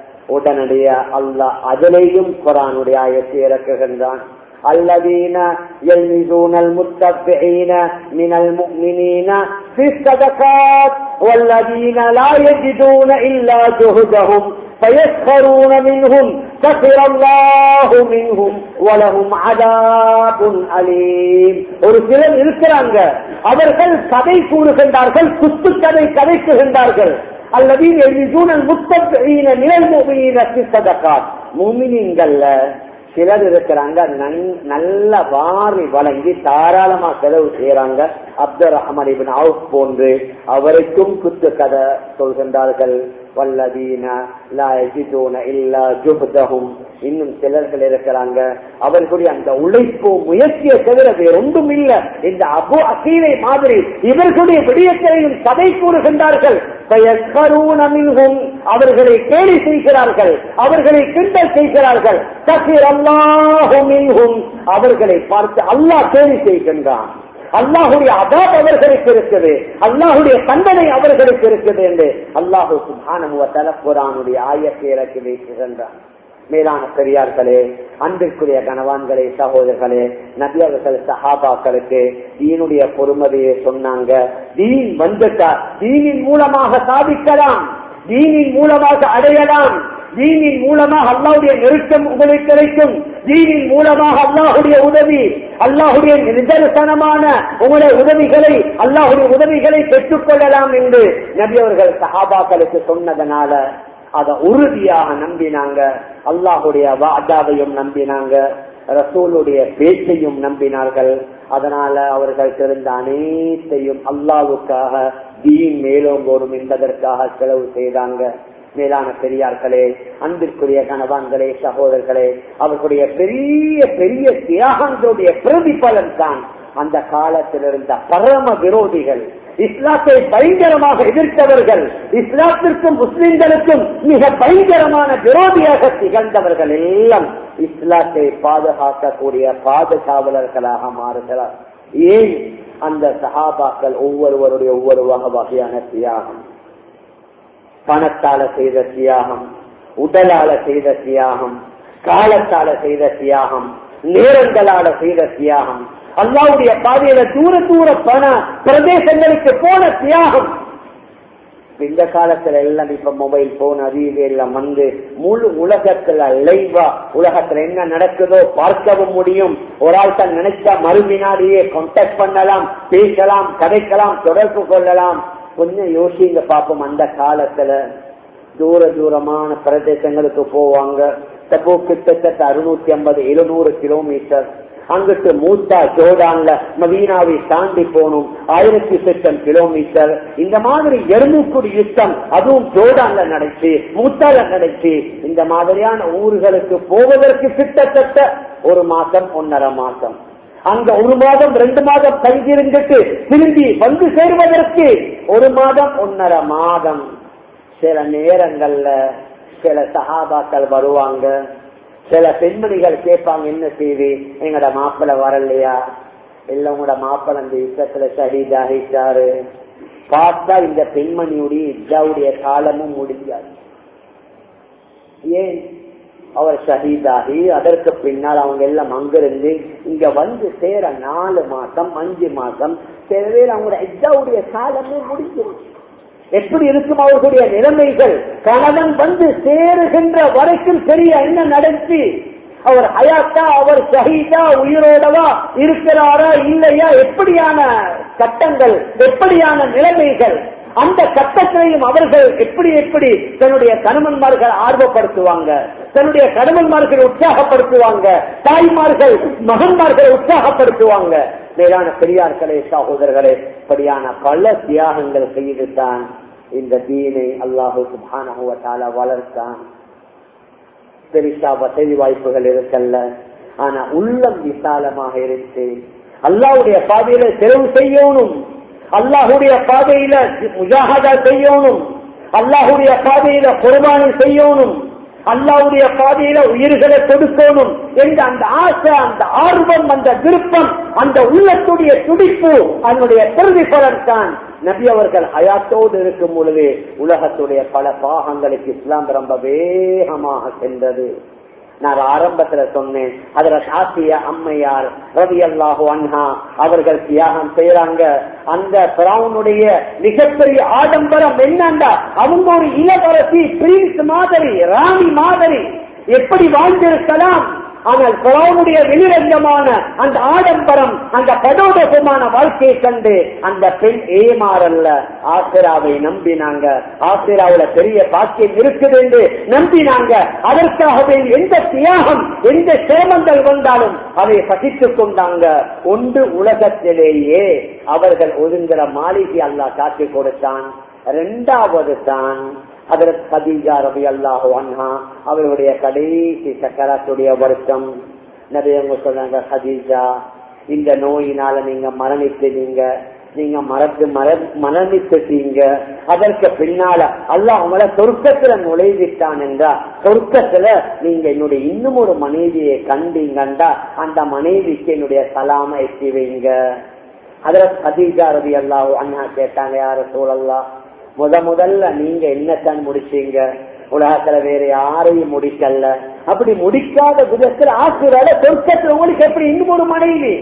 உடனடியா அல்லாஹ் அதிலேயும் குரானுடைய ஆயத்தை இறக்குகின்றான் الذين يلمزون المتبعين من المؤمنين في الصدقات والذين لا يجدون إلا جهدهم فيسخرون منهم سخر الله منهم ولهم عذاب أليم ஒரு சிலர் இருக்கிறாங்க அவர்கள் கதை கூறுகின்றார்கள் குத்து கதை கதைக்குகின்றார்கள் அல்லது எழுதிசூனல் முத்தீன நிழல் மூமியின சித்ததக்காத் மூமினிங்கள்ல சிலர் இருக்கிறாங்க நல்ல வாரி வழங்கி தாராளமா செலவு செய்யறாங்க அப்துல் ரஹ்மான் இபின் அவுப் போன்று அவருக்கும் குத்து கதை சொல்கின்றார்கள் வல்லதீன லா யஜிதூன இல்லா ஜுஹ்தஹும் இன்னும் சிலர்கள் இருக்கிறாங்க அவர்களுடைய அந்த உழைப்பு முயற்சியை தவிர வேற ஒன்றும் இல்ல இந்த அபு அசீலை மாதிரி இவர்களுடைய விடயத்தையும் கதை கூறுகின்றார்கள் அவர்களை கேலி செய்கிறார்கள் அவர்களை கிண்டல் செய்கிறார்கள் கசீர் அல்லாஹும் அவர்களை பார்த்து அல்லாஹ் கேலி செய்கின்றான் அல்லாஹுடைய அபாப் அவர்களுக்கு இருக்குது அல்லாஹுடைய தண்டனை அவர்களுக்கு இருக்குது என்று அல்லாஹு சுபானுவ தலப்புரானுடைய ஆயத்தை இறக்கி வைக்கின்றான் மேலான பெரியார்களே அன்பிற்குரிய கணவான்களே சகோதரர்களே நபி அவர்கள் சஹாபாக்களுக்கு தீனுடைய பொறுமதியை சொன்னாங்க தீன் வந்துட்டா தீனின் மூலமாக சாதிக்கலாம் தீனின் மூலமாக அடையலாம் தீனின் மூலமாக அல்லாஹுடைய நெருக்கம் உங்களுக்கு கிடைக்கும் தீனின் மூலமாக அல்லாஹுடைய உதவி அல்லாஹுடைய நிதர்சனமான உங்களுடைய உதவிகளை அல்லாஹுடைய உதவிகளை பெற்றுக் கொள்ளலாம் என்று நபி அவர்கள் சஹாபாக்களுக்கு சொன்னதனால அதை உறுதியாக நம்பினாங்க அல்லாஹுடைய வாதாவையும் நம்பினாங்க ரசூலுடைய பேச்சையும் நம்பினார்கள் அதனால அவர்கள் தெரிந்த அனைத்தையும் அல்லாவுக்காக தீன் மேலோங்கோடும் என்பதற்காக செலவு செய்தாங்க மேலான பெரியார்களே அன்பிற்குரிய கணவான்களே சகோதரர்களே அவர்களுடைய பெரிய பெரிய தியாகங்களுடைய பிரதிபலன் தான் அந்த காலத்தில் இருந்த பரம விரோதிகள் இஸ்லாத்தை பயங்கரமாக எதிர்த்தவர்கள் இஸ்லாத்திற்கும் முஸ்லிம்களுக்கும் மிக பயங்கரமான விரோதியாக திகழ்ந்தவர்கள் எல்லாம் இஸ்லாத்தை பாதுகாக்கக்கூடிய பாதுகாவலர்களாக மாறுகிறார் ஏன் அந்த சஹாபாக்கள் ஒவ்வொருவருடைய ஒவ்வொரு வகை வகையான தியாகம் பணத்தால செய்த தியாகம் உடலால செய்த தியாகம் காலத்தால செய்த தியாகம் நேரங்களால செய்த தியாகம் அல்லாவுடைய பாதையில தூர தூர பண பிரதேசங்களுக்கு போன தியாகம் இந்த காலத்துல எல்லாம் இப்ப மொபைல் போன் அது இது எல்லாம் வந்து முழு உலகத்துல லைவா உலகத்துல என்ன நடக்குதோ பார்க்கவும் முடியும் ஒரு ஆள் தான் நினைச்சா மறுவினாடியே கான்டாக்ட் பண்ணலாம் பேசலாம் கதைக்கலாம் தொடர்பு கொள்ளலாம் கொஞ்சம் யோசிங்க பார்ப்போம் அந்த காலத்துல தூர தூரமான பிரதேசங்களுக்கு போவாங்க தப்போ கிட்டத்தட்ட அறுநூத்தி ஐம்பது எழுநூறு கிலோமீட்டர் அங்கிட்டு மூத்தா ஜோர்டான்ல மதீனாவை தாண்டி போகணும் ஆயிரத்தி சொச்சம் கிலோமீட்டர் இந்த மாதிரி எருமுக்குடி யுத்தம் அதுவும் ஜோர்டான்ல நடச்சு மூத்தால நடச்சு இந்த மாதிரியான ஊர்களுக்கு போவதற்கு கிட்டத்தட்ட ஒரு மாசம் ஒன்னரை மாசம் அங்க ஒரு மாதம் ரெண்டு மாதம் தங்கியிருந்துட்டு திரும்பி வந்து சேர்வதற்கு ஒரு மாதம் ஒன்னரை மாதம் சில நேரங்கள்ல சில சகாபாக்கள் வருவாங்க சில பெண்மணிகள் கேட்பாங்க என்ன செய்தி எங்கட மாப்பிள்ள வரலையா இல்ல உங்களோட மாப்பிள்ள அந்த யுத்தத்துல ஷஹீதாகிட்டாரு பார்த்தா இந்த பெண்மணியுடைய இஜாவுடைய காலமும் முடிஞ்சாது ஏன் அவர் ஷஹீதாகி அதற்கு பின்னால் அவங்க எல்லாம் அங்கிருந்து இங்க வந்து சேர நாலு மாசம் அஞ்சு மாசம் சில அவங்களோட இஜாவுடைய காலமே முடிஞ்சிருச்சு எப்படி இருக்கும் அவர்களுடைய நிலைமைகள் கணவன் வந்து சேருகின்ற வரைக்கும் தெரிய என்ன நடத்தி அவர் ஹயாத்தா அவர் ஷஹீதா உயிரோடவா இருக்கிறாரா இல்லையா எப்படியான சட்டங்கள் எப்படியான நிலைமைகள் அந்த கட்டத்திலையும் அவர்கள் எப்படி எப்படி தன்னுடைய கணவன்மார்கள் ஆர்வப்படுத்துவாங்க தன்னுடைய கணவன்மார்கள் உற்சாகப்படுத்துவாங்க தாய்மார்கள் மகன்மார்களை உற்சாகப்படுத்துவாங்க மேலான பெரியார்களே சகோதரர்களே இப்படியான பல தியாகங்கள் செய்துதான் இந்த தீனை அல்லாஹு சுபான வளர்த்தான் பெரிசா வசதி வாய்ப்புகள் இருக்கல்ல ஆனா உள்ளம் விசாலமாக இருக்கு அல்லாவுடைய பாதையில செலவு செய்யணும் அல்லாஹுடைய பாதையில முஜாகதா செய்யணும் அல்லாஹுடைய பாதையில குர்பானி செய்யணும் அல்லாவுடைய பாதையில உயிர்களை கொடுக்கணும் என்ற அந்த ஆசை அந்த ஆர்வம் அந்த விருப்பம் அந்த உள்ளத்துடைய துடிப்பு அதனுடைய பிரதிபலன் தான் நபி அவர்கள் ஹயாத்தோடு இருக்கும் பொழுது உலகத்துடைய பல பாகங்களுக்கு இஸ்லாம் ரொம்ப வேகமாக சென்றது நான் ஆரம்பத்துல சொன்னேன் அதுல சாத்திய அம்மையார் ரவி அல்லாஹு அன்ஹா அவர்கள் தியாகம் செய்யறாங்க அந்த பிராவுனுடைய மிகப்பெரிய ஆடம்பரம் என்னண்டா அவங்க ஒரு இளவரசி பிரின்ஸ் மாதிரி ராணி மாதிரி எப்படி வாழ்ந்திருக்கலாம் ஆனால் பிராவுடைய வெளிரங்கமான அந்த ஆடம்பரம் அந்த படோடகமான வாழ்க்கையை கண்டு அந்த பெண் ஏமாறல்ல ஆசிராவை நம்பினாங்க ஆசிராவுல பெரிய பாக்கியம் இருக்குது என்று நம்பினாங்க அதற்காகவே எந்த தியாகம் எந்த சிரமங்கள் வந்தாலும் அதை சகித்துக் கொண்டாங்க ஒன்று உலகத்திலேயே அவர்கள் ஒதுங்கிற மாளிகை அல்லா காட்டி கொடுத்தான் இரண்டாவது தான் அதற்கு கதீஜா ரபி அல்லாஹு அன்ஹா அவருடைய கடைசி சக்கராத்துடைய வருத்தம் நிறைய சொல்றாங்க கதீஜா இந்த நோயினால நீங்க மரணித்தீங்க நீங்க மறந்து மர மரணித்துட்டீங்க அதற்கு பின்னால அல்லாஹ் உங்களை சொர்க்கத்துல நுழைவிட்டான் என்றா சொர்க்கத்துல நீங்க என்னுடைய இன்னும் ஒரு மனைவியை கண்டீங்கண்டா அந்த மனைவிக்கு என்னுடைய சலாம எட்டி வைங்க அதுல கதீஜா ரவி அல்லாஹ் அண்ணா கேட்டாங்க யார சூழல்லா முத முதல்ல நீங்க என்னத்தான் முடிச்சீங்க உலகத்துல வேற யாரையும் முடிக்கல அப்படி முடிக்காத விதத்துல ஆசிரியர் சொர்க்கத்துல உங்களுக்கு எப்படி இன்னும் ஒரு மனைவி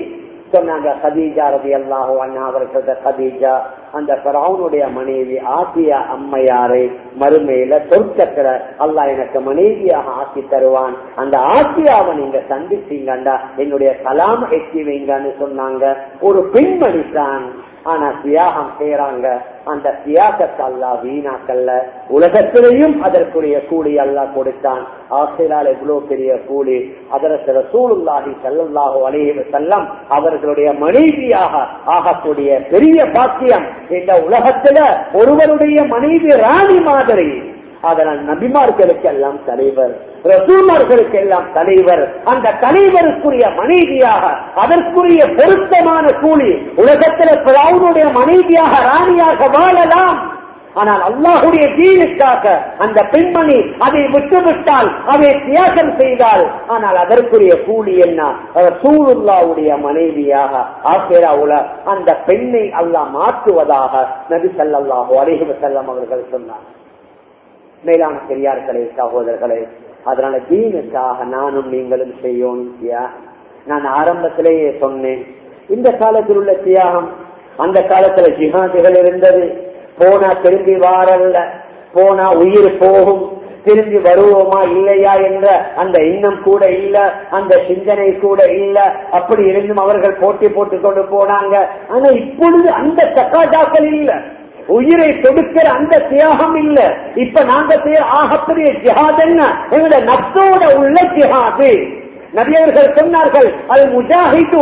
சொன்னாங்க கதீஜா ரவி அல்லாஹோ அண்ணா அவர்கள கதீஜா அந்த பரவுனுடைய மனைவி ஆசியா அம்மையாரை மறுமையில சொர்க்கத்துல அல்லாஹ் எனக்கு மனைவியாக ஆக்கி தருவான் அந்த ஆசியாவை நீங்க சந்திச்சீங்கண்டா என்னுடைய கலாம் எட்டி வைங்கன்னு சொன்னாங்க ஒரு பெண்மணி தான் ஆனா தியாகம் செய்யறாங்க அந்த தியாகத்தை அல்லா வீணாக்கல்ல உலகத்திலையும் அதற்குரிய கூலி அல்லா கொடுத்தான் ஆசிரியரால் எவ்வளவு பெரிய கூலி அதற்கு ரசூலுல்லாஹி சல்லல்லாஹு அலைஹி செல்லம் அவர்களுடைய மனைவியாக ஆகக்கூடிய பெரிய பாக்கியம் இந்த உலகத்துல ஒருவருடைய மனைவி ராணி மாதிரி அதனால் நபிமார்களுக்கு எல்லாம் தலைவர் ரசூமார்களுக்கு எல்லாம் தலைவர் அந்த தலைவருக்குரிய மனைவியாக அதற்குரிய பொருத்தமான கூலி உலகத்தில் பிராவுடைய மனைவியாக ராணியாக வாழலாம் ஆனால் அல்லாஹுடைய தீனுக்காக அந்த பெண்மணி அதை விட்டுவிட்டால் அதை தியாகம் செய்தால் ஆனால் அதற்குரிய கூலி என்ன சூழுல்லாவுடைய மனைவியாக ஆசிராவுல அந்த பெண்ணை அல்லாஹ் மாற்றுவதாக நபி சல்லாஹூ அலிஹி செல்லம் அவர்கள் சொன்னார் மேலான பெரியார்களே சகோதரர்களே அதனால தீனுக்காக நானும் நீங்களும் செய்யணும் நான் ஆரம்பத்திலேயே சொன்னேன் இந்த காலத்தில் உள்ள தியாகம் அந்த காலத்துல ஜிஹாதுகள் இருந்தது போனா திரும்பி வாரல்ல போனா உயிர் போகும் திரும்பி வருவோமா இல்லையா என்ற அந்த எண்ணம் கூட இல்ல அந்த சிந்தனை கூட இல்ல அப்படி இருந்தும் அவர்கள் போட்டி போட்டுக் கொண்டு போனாங்க ஆனா இப்பொழுது அந்த சக்காட்டாக்கள் இல்ல உயிரை கொடுக்கிற அந்த தியாகம் இல்ல இப்ப நாங்க செய்ய ஆகப்பெரிய ஜிஹாத் என்ன எங்களோட நப்சோட உள்ள ஜிஹாது நபியவர்கள் சொன்னார்கள் அது முஜாஹிது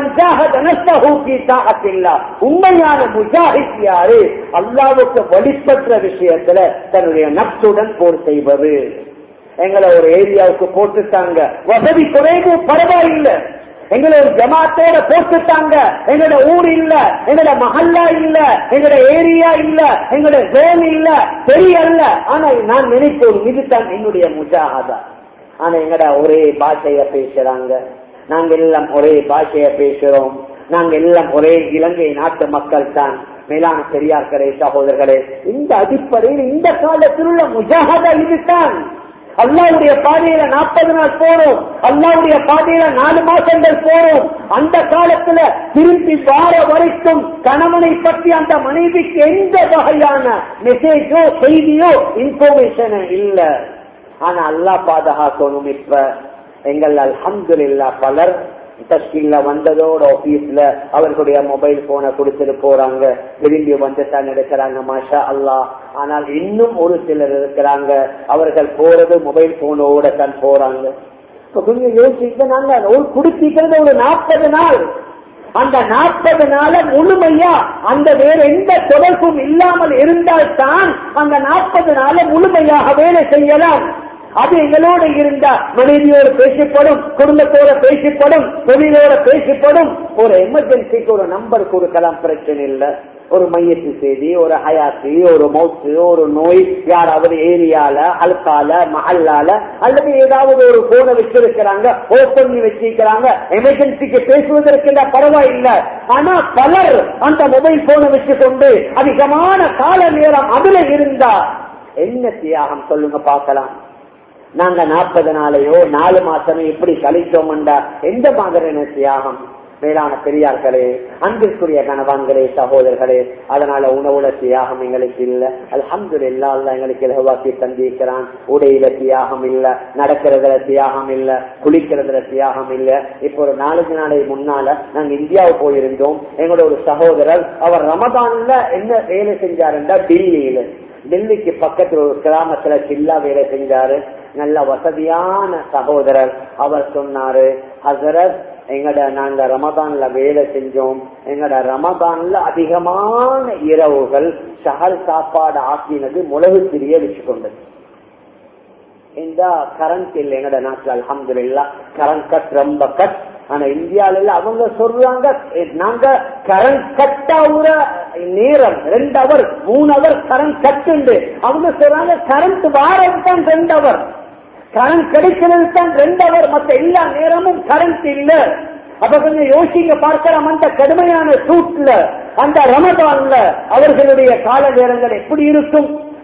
மஞ்சாஹில்லா உண்மையான முஜாஹித் யாரு அல்லாவுக்கு வழிபற்ற விஷயத்துல தன்னுடைய நப்சுடன் போர் செய்வது எங்களை ஒரு ஏரியாவுக்கு போட்டுட்டாங்க வசதி குறைவு பரவாயில்லை எங்களை ஒரு ஜமாத்தோட போட்டுட்டாங்க எங்களோட ஊர் இல்ல எங்களோட மஹல்லா இல்ல எங்களோட ஏரியா இல்ல எங்களோட ஜோன் இல்ல தெரியல ஆனா நான் நினைப்போம் இதுதான் என்னுடைய முஜாஹதா ஆனா எங்கட ஒரே பாஷைய பேசுறாங்க நாங்க எல்லாம் ஒரே பாஷைய பேசுறோம் நாங்க எல்லாம் ஒரே இலங்கை நாட்டு மக்கள் தான் மேலான பெரியார்களே சகோதரர்களே இந்த அடிப்படையில் இந்த காலத்தில் உள்ள முஜாஹதா இதுதான் அல்லாவுடைய பாதையில நாற்பது நாள் போறோம் அல்லாவுடைய பாதையில நாலு மாசங்கள் போறோம் அந்த காலத்துல திரும்பி வார வரைக்கும் கணவனை பற்றி அந்த மனைவிக்கு எந்த வகையான மெசேஜோ செய்தியோ இன்ஃபர்மேஷன் இல்ல ஆனா அல்லா பாதுகாக்கணும் இப்ப எங்கள் அல்ஹம்து இல்லா பலர் தஸ்கில்ல வந்ததோட ஆபீஸ்ல அவர்களுடைய மொபைல் போனை கொடுத்துட்டு போறாங்க திரும்பி வந்து தான் எடுக்கிறாங்க மாஷா அல்லா ஆனால் இன்னும் ஒரு சிலர் இருக்கிறாங்க அவர்கள் போறது மொபைல் போனோட தான் போறாங்க கொஞ்சம் யோசிக்க நாங்க குடிச்சிக்கிறது ஒரு நாற்பது நாள் அந்த நாற்பது நாள முழுமையா அந்த வேற எந்த தொடர்பும் இல்லாமல் இருந்தால்தான் அந்த நாற்பது நாள முழுமையாக வேலை செய்யலாம் அது எங்களோட இருந்தா மனைவியோட பேசப்படும் குடும்பத்தோட பேசப்படும் தொழிலோட பேசப்படும் ஒரு எமர்ஜென்சிக்கு ஒரு நம்பர் கொடுக்கலாம் பிரச்சனை இல்லை ஒரு மையத்து செய்தி ஒரு ஹயாத்தி ஒரு மவுத்து ஒரு நோய் யாராவது ஏரியால அல்கால மஹல்லால அல்லது ஏதாவது ஒரு போனை வச்சிருக்கிறாங்க ஓப்பன் பண்ணி வச்சிருக்கிறாங்க எமர்ஜென்சிக்கு பேசுவதற்கு பரவாயில்லை ஆனா பலர் அந்த மொபைல் போனை வச்சுக்கொண்டு அதிகமான கால நேரம் அதுல இருந்தா என்ன தியாகம் சொல்லுங்க பார்க்கலாம் நாங்க நாற்பது நாளையோ நாலு மாசமோ எப்படி கழிச்சோம்டா எந்த மாதிரியான தியாகம் மேலான பெரியார்களே அன்பிற்குரிய கணவான்களே சகோதரர்களே அதனால உணவுல தியாகம் எங்களுக்கு இல்ல அல்ஹம்து இல்லா எங்களுக்கு இலவாக்கி தந்திருக்கிறான் உடையில தியாகம் இல்ல நடக்கிறதுல தியாகம் இல்ல குளிக்கிறதுல தியாகம் இல்ல இப்போ ஒரு நாலஞ்சு நாளைக்கு முன்னால நாங்க இந்தியாவுக்கு போயிருந்தோம் எங்களோட ஒரு சகோதரர் அவர் ரமதான்ல என்ன வேலை செஞ்சாருன்னா டெல்லியில டெல்லிக்கு பக்கத்துல ஒரு கிராமத்துல சில்லா வேலை செஞ்சாரு நல்ல வசதியான சகோதரர் அவர் சொன்னாரு ஹசரத் எங்கட நாங்க ரமதான்ல வேலை செஞ்சோம் எங்கட ரமதான்ல அதிகமான இரவுகள் ஷஹல் சாப்பாடு ஆக்கினது முளகு திரிய வச்சு கொண்டது இந்த கரண்ட் இல்லை எங்கட நாட்டுல அலமது இல்லா கரண்ட் கட் ரொம்ப கட் ஆனா இந்தியாவில அவங்க சொல்றாங்க நாங்க கரண்ட் கட் ஆகுற நேரம் ரெண்டு அவர் மூணு அவர் கரண்ட் கட் உண்டு அவங்க சொல்றாங்க கரண்ட் வாரம் தான் ரெண்டு அவர் கரண்ட் கிடைக்கிறது தான் ரெண்டு அவர் மத்த எல்லா நேரமும் கரண்ட் இல்ல அப்ப கொஞ்சம் யோசிங்க பார்க்கலாம் அந்த கடுமையான சூட்ல அந்த ரமதான்ல அவர்களுடைய கால நேரங்கள் எப்படி இருக்கும்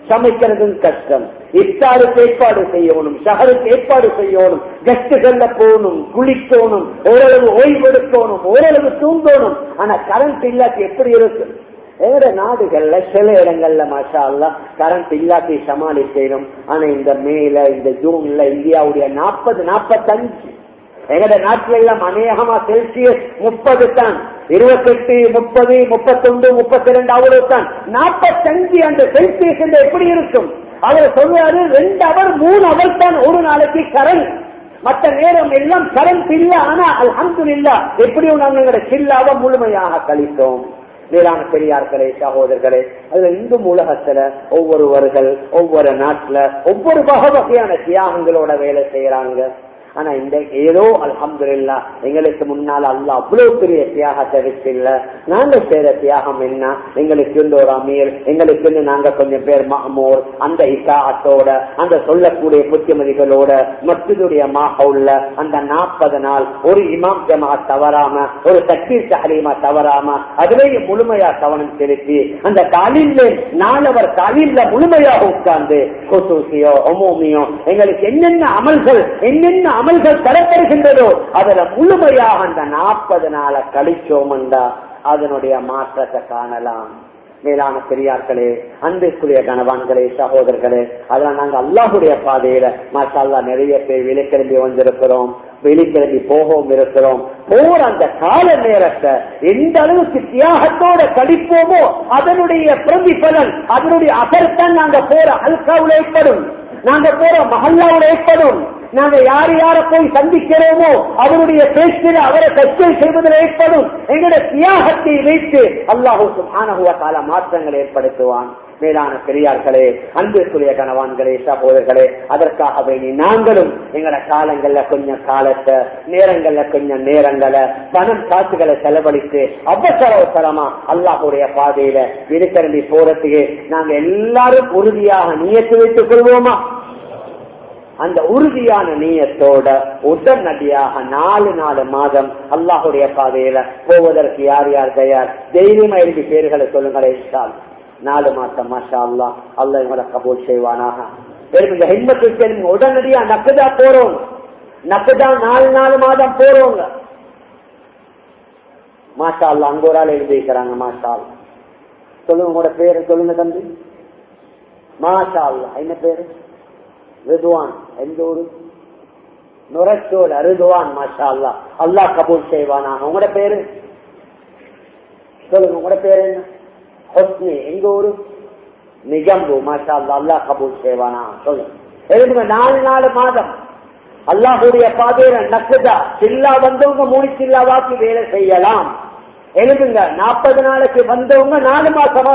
சமைக்கிறதும் கஷ்டம் இஃப்தாருக்கு ஏற்பாடு செய்யணும் ஷஹருக்கு ஏற்பாடு செய்யணும் கெஸ்டுகள்ல போகணும் குளிக்கணும் ஓரளவு ஓய்வெடுக்கணும் ஓரளவு தூங்கணும் ஆனா கரண்ட் இல்லாட்டி எப்படி இருக்கு வேற நாடுகள்ல சில இடங்கள்ல மாஷா அல்லா கரண்ட் இல்லாட்டி சமாளிக்கணும் ஆனா இந்த மேல இந்த ஜூன்ல இந்தியாவுடைய நாற்பது நாற்பத்தஞ்சு எங்கட நாட்டுல எல்லாம் அநேகமா செல்சியஸ் முப்பது தான் இருபத்தெட்டு முப்பது முப்பத்தொன்று முப்பத்தி ரெண்டு அவ்வளவு தான் நாற்பத்தஞ்சு அந்த செல்சியஸ் எப்படி இருக்கும் அவர் சொல்றாரு ரெண்டு அவர் மூணு அவர் தான் ஒரு நாளைக்கு கரண்ட் மற்ற நேரம் எல்லாம் கரண்ட் இல்ல ஆனா அல்ஹம்து இல்லா எப்படியும் நாங்கள் எங்களோட சில்லாவை முழுமையாக கழித்தோம் மேலான பெரியார்களே சகோதரர்களே அதுல இந்து உலகத்துல ஒவ்வொருவர்கள் ஒவ்வொரு நாட்டுல ஒவ்வொரு வகை வகையான தியாகங்களோட வேலை செய்யறாங்க ஆனா இந்த ஏதோ அல்ஹம்துல்லா எங்களுக்கு முன்னால் அல்ல அவ்வளவு பெரிய தியாகத்தை வச்சில்ல நாங்க செய்யற தியாகம் என்ன எங்களுக்கு இருந்து ஒரு அமீர் எங்களுக்கு இருந்து நாங்க கொஞ்சம் பேர் மாமூர் அந்த இசாத்தோட அந்த சொல்லக்கூடிய புத்திமதிகளோட மஸ்ஜிதுடைய மாஹவுல்ல அந்த நாற்பது நாள் ஒரு இமாம் ஜமா தவறாம ஒரு தக்கீர் தஹரீமா தவறாம அதுலேயே முழுமையா கவனம் செலுத்தி அந்த காலில நாலவர் காலில முழுமையாக உட்கார்ந்து கொசூசியோ ஒமோமியோ எங்களுக்கு என்னென்ன அமல்கள் என்னென்ன அமல்கள் தரப்படுகின்றதோ அதுல முழுமையாக அந்த நாற்பது நாளை கழிச்சோம்டா அதனுடைய மாற்றத்தை காணலாம் மேலான பெரியார்களே அன்பிற்குரிய கணவான்களே சகோதரர்களே அதெல்லாம் நாங்க அல்லாஹுடைய பாதையில மாஷால்லா நிறைய பேர் வெளிக்கிளம்பி வந்திருக்கிறோம் வெளிக்கிளம்பி போகவும் இருக்கிறோம் போற அந்த கால நேரத்தை எந்த அளவுக்கு தியாகத்தோட கழிப்போமோ அதனுடைய பிரதிபலன் அதனுடைய அசர்தான் நாங்க போற அல்காவுல ஏற்படும் நாங்க போற மஹல்லாவுல ஏற்படும் நாங்க யார் யார போய் சந்திக்கிறோமோ அவருடைய பேச்சில் அவரை கச்சல் செய்வதில் ஏற்படும் எங்களுடைய தியாகத்தை வைத்து அல்லாஹூ சுபானகுவத்தால மாற்றங்கள் ஏற்படுத்துவான் மேலான பெரியார்களே அன்பிற்குரிய கணவான்களே சகோதரர்களே அதற்காக வேண்டி நாங்களும் எங்களோட காலங்கள்ல கொஞ்சம் காலத்தை நேரங்கள்ல கொஞ்சம் நேரங்களை பணம் காசுகளை செலவழித்து அவசர அவசரமா அல்லாஹுடைய பாதையில விருக்கிறம்பி போறதுக்கு நாங்க எல்லாரும் உறுதியாக நியத்து வைத்துக் கொள்வோமா அந்த உறுதியான நீயத்தோட உடனடியாக நாலு நாலு மாதம் அல்லாஹுடைய பாதையில போவதற்கு யார் யார் தயார் தைரியமா எழுதி பேர்களை சொல்லுங்களே இஷ்டால் நாலு மாசம் மாஷா அல்லா அல்ல இவங்களை கபூல் செய்வானாக இந்த ஹெல்மெட் உடனடியா நக்குதா போறோம் நக்குதா நாலு நாலு மாதம் போறோங்க மாஷா அல்லா அங்க ஒரு ஆள் எழுதி வைக்கிறாங்க மாஷா சொல்லுங்க உங்களோட பேரு சொல்லுங்க தம்பி மாஷா அல்லா என்ன பேரு ரிதுவான் எந்த ஊரு நுரச்சோல் ரிதுவான் மாஷா அல்லா அல்லா கபூல் செய்வானா உங்களோட பேரு சொல்லுங்க உங்களோட பேரு என்ன ஹொஸ்னி எங்க ஊரு நிஜம்பு மாஷா அல்லா அல்லா கபூல் செய்வானா சொல்லுங்க எழுதுங்க நாலு நாலு மாதம் அல்லாஹுடைய பாதையில நக்குதா சில்லா வந்தவங்க மூணு சில்லாவாக்கி வேலை செய்யலாம் எழுதுங்க நாற்பது நாளைக்கு வந்தவங்க நாலு மாசமா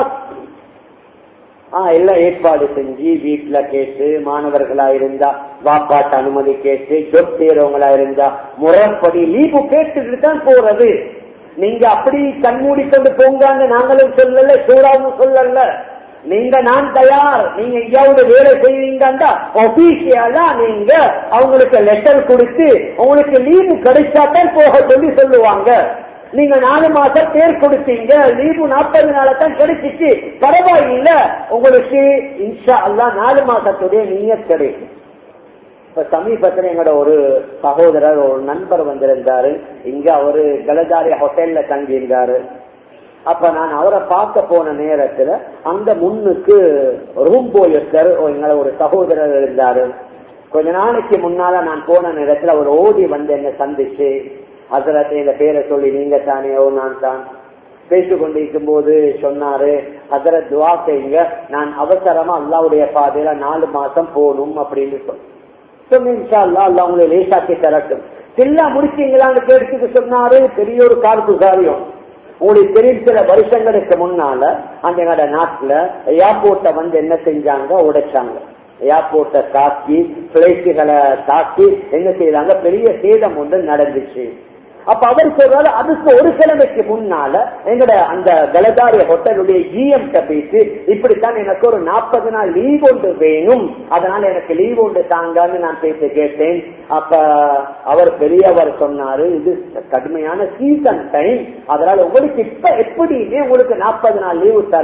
எல்லாம் ஏற்பாடு செஞ்சு வீட்டுல கேட்டு மாணவர்களா இருந்தா வாப்பாட்டு அனுமதி கேட்டு ஜொப் செய்யறவங்களா இருந்தா முறைப்படி லீவு கேட்டுட்டு தான் போறது நீங்க அப்படி கண்மூடி கொண்டு போங்கான்னு நாங்களும் சொல்லல சூடாவும் சொல்லல நீங்க நான் தயார் நீங்க எங்கேயாவது வேலை செய்வீங்கண்டா ஒபிஷியலா நீங்க அவங்களுக்கு லெட்டர் கொடுத்து உங்களுக்கு லீவு கிடைச்சாதான் போக சொல்லி சொல்லுவாங்க நீங்க நாலு மாசம் பேர் கொடுத்தீங்க லீவு நாற்பது நாள தான் கிடைச்சிச்சு பரவாயில்ல உங்களுக்கு இன்ஷா அல்லா நாலு மாசத்துடைய நீங்க கிடைக்கும் இப்ப சமீபத்துல எங்களோட ஒரு சகோதரர் ஒரு நண்பர் வந்திருந்தாரு இங்க அவரு கலதாரி ஹோட்டல்ல தங்கி இருந்தாரு அப்ப நான் அவரை பார்க்க போன நேரத்துல அந்த முன்னுக்கு ரூம் போயிருக்காரு எங்களை ஒரு சகோதரர் இருந்தாரு கொஞ்ச நாளைக்கு முன்னால நான் போன நேரத்துல அவர் ஓடி வந்து என்ன சந்திச்சு ஹசரத்தை இந்த பேரை சொல்லி நீங்க தானே ஓ நான் தான் பேசிக் கொண்டிருக்கும் போது சொன்னாரு ஹசரத் துவா செய்யுங்க நான் அவசரமா அல்லாவுடைய பாதையில நாலு மாசம் போகணும் அப்படின்னு சொன்னீங்க அல்லா உங்களை லேசாக்கி தரட்டும் எல்லாம் முடிச்சீங்களான்னு கேட்டுக்கு சொன்னாரு பெரிய ஒரு கார்ப்பு காரியம் உங்களுக்கு தெரியும் சில வருஷங்களுக்கு முன்னால அந்த எங்களோட நாட்டுல ஏர்போர்ட்டை வந்து என்ன செஞ்சாங்க உடைச்சாங்க ஏர்போர்ட்டை தாக்கி பிளைட்டுகளை தாக்கி என்ன செய்தாங்க பெரிய சேதம் ஒன்று நடந்துச்சு அப்ப அவர் சொல்றாரு அதுக்கு ஒரு கிழமைக்கு முன்னால எங்கட அந்த கலதாரிய ஹோட்டலுடைய ஜிஎம் பேசி இப்படித்தான் எனக்கு ஒரு நாற்பது நாள் லீவ் ஒன்று வேணும் அதனால எனக்கு லீவ் ஒன்று தாங்கன்னு நான் பேசி கேட்டேன் அப்ப அவர் பெரியவர் சொன்னாரு இது கடுமையான சீசன் டைம் அதனால உங்களுக்கு இப்ப எப்படியுமே உங்களுக்கு நாற்பது நாள் லீவு தரையில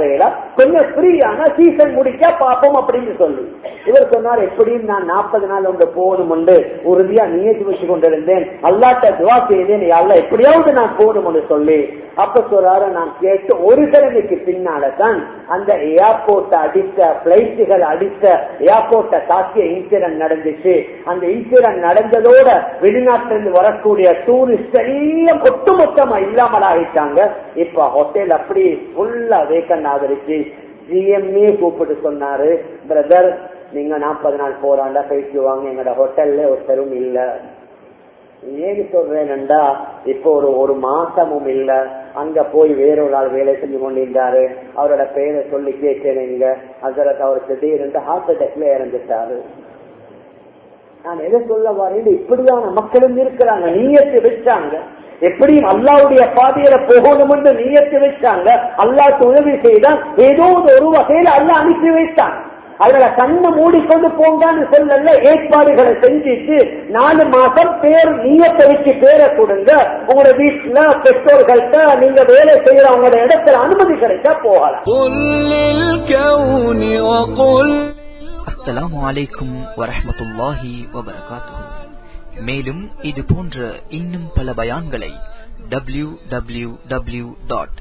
கொஞ்சம் ஃப்ரீயான சீசன் முடிச்சா பாப்போம் அப்படின்னு சொல்லி இவர் சொன்னார் எப்படியும் நான் நாற்பது நாள் ஒன்று போகணும் உண்டு உறுதியா நியத்து வச்சு கொண்டிருந்தேன் அல்லாட்ட துவா செய்தேன் அல்ல எப்படியாவது நான் போகணும் என்று சொல்லி அப்ப சொல்றாரு நான் கேட்டு ஒரு கிழமைக்கு பின்னால தான் அந்த ஏர்போர்ட் அடித்த பிளைட்டுகள் அடித்த ஏர்போர்ட்டை தாக்கிய இன்சிடென்ட் நடந்துச்சு அந்த இன்சிடென்ட் நடந்ததோட வெளிநாட்டிலிருந்து வரக்கூடிய டூரிஸ்ட் எல்லாம் ஒட்டுமொத்தமா இல்லாமல் ஆகிட்டாங்க இப்ப ஹோட்டல் அப்படி ஃபுல்லா வேக்கண்ட் ஆதரிச்சு ஜிஎம்ஏ கூப்பிட்டு சொன்னாரு பிரதர் நீங்க நாற்பது நாள் போறாண்டா போயிட்டு வாங்க எங்களோட ஹோட்டல்ல ஒருத்தரும் இல்ல ஏன் சொல்றேன்டா இப்போ ஒரு ஒரு மாசமும் இல்ல அங்க போய் வேறொரு ஆள் வேலை செஞ்சு கொண்டிருந்தாரு அவரோட பெயரை சொல்லி கேட்கிறேங்க அதற்கு அவர் திடீர்னு ஹார்ட் அட்டாக்ல இறந்துட்டாரு நான் எதை சொல்ல வரேன் இப்படியான மக்களும் இருக்கிறாங்க நீயத்து வச்சாங்க எப்படியும் அல்லாவுடைய பாதையில போகணும் என்று நீயத்து வச்சாங்க அல்லாக்கு உதவி செய்தான் ஏதோ ஒரு வகையில அல்லா அனுப்பி வைத்தான் அதனால கண்ணை மூடிக்கொண்டு போங்கன்னு சொல்லல ஏற்பாடுகளை செஞ்சுட்டு நாலு மாசம் பேர் நீயத்தை வச்சு பேரை கொடுங்க உங்களோட வீட்டுல பெற்றோர்கள்ட்ட நீங்க வேலை செய்யற உங்களோட இடத்துல அனுமதி கிடைச்சா போகலாம் قل للكون وقل அஸ்ஸலாமு அலைக்கும் வரஹ்மத்துல்லாஹி வபரகாத்துஹு மேலும் இது போன்ற இன்னும் பல பயான்களை W W W dot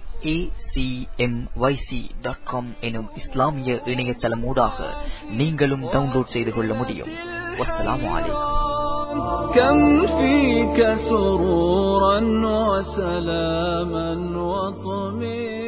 dot com எனும் இஸ்லாமிய இணையதளமூடாக நீங்களும் டவுன்லோட் செய்து கொள்ள முடியும் வஸ்ஸலாமு அலைக்கும் كم فيك سرورا وسلاما وطمئنا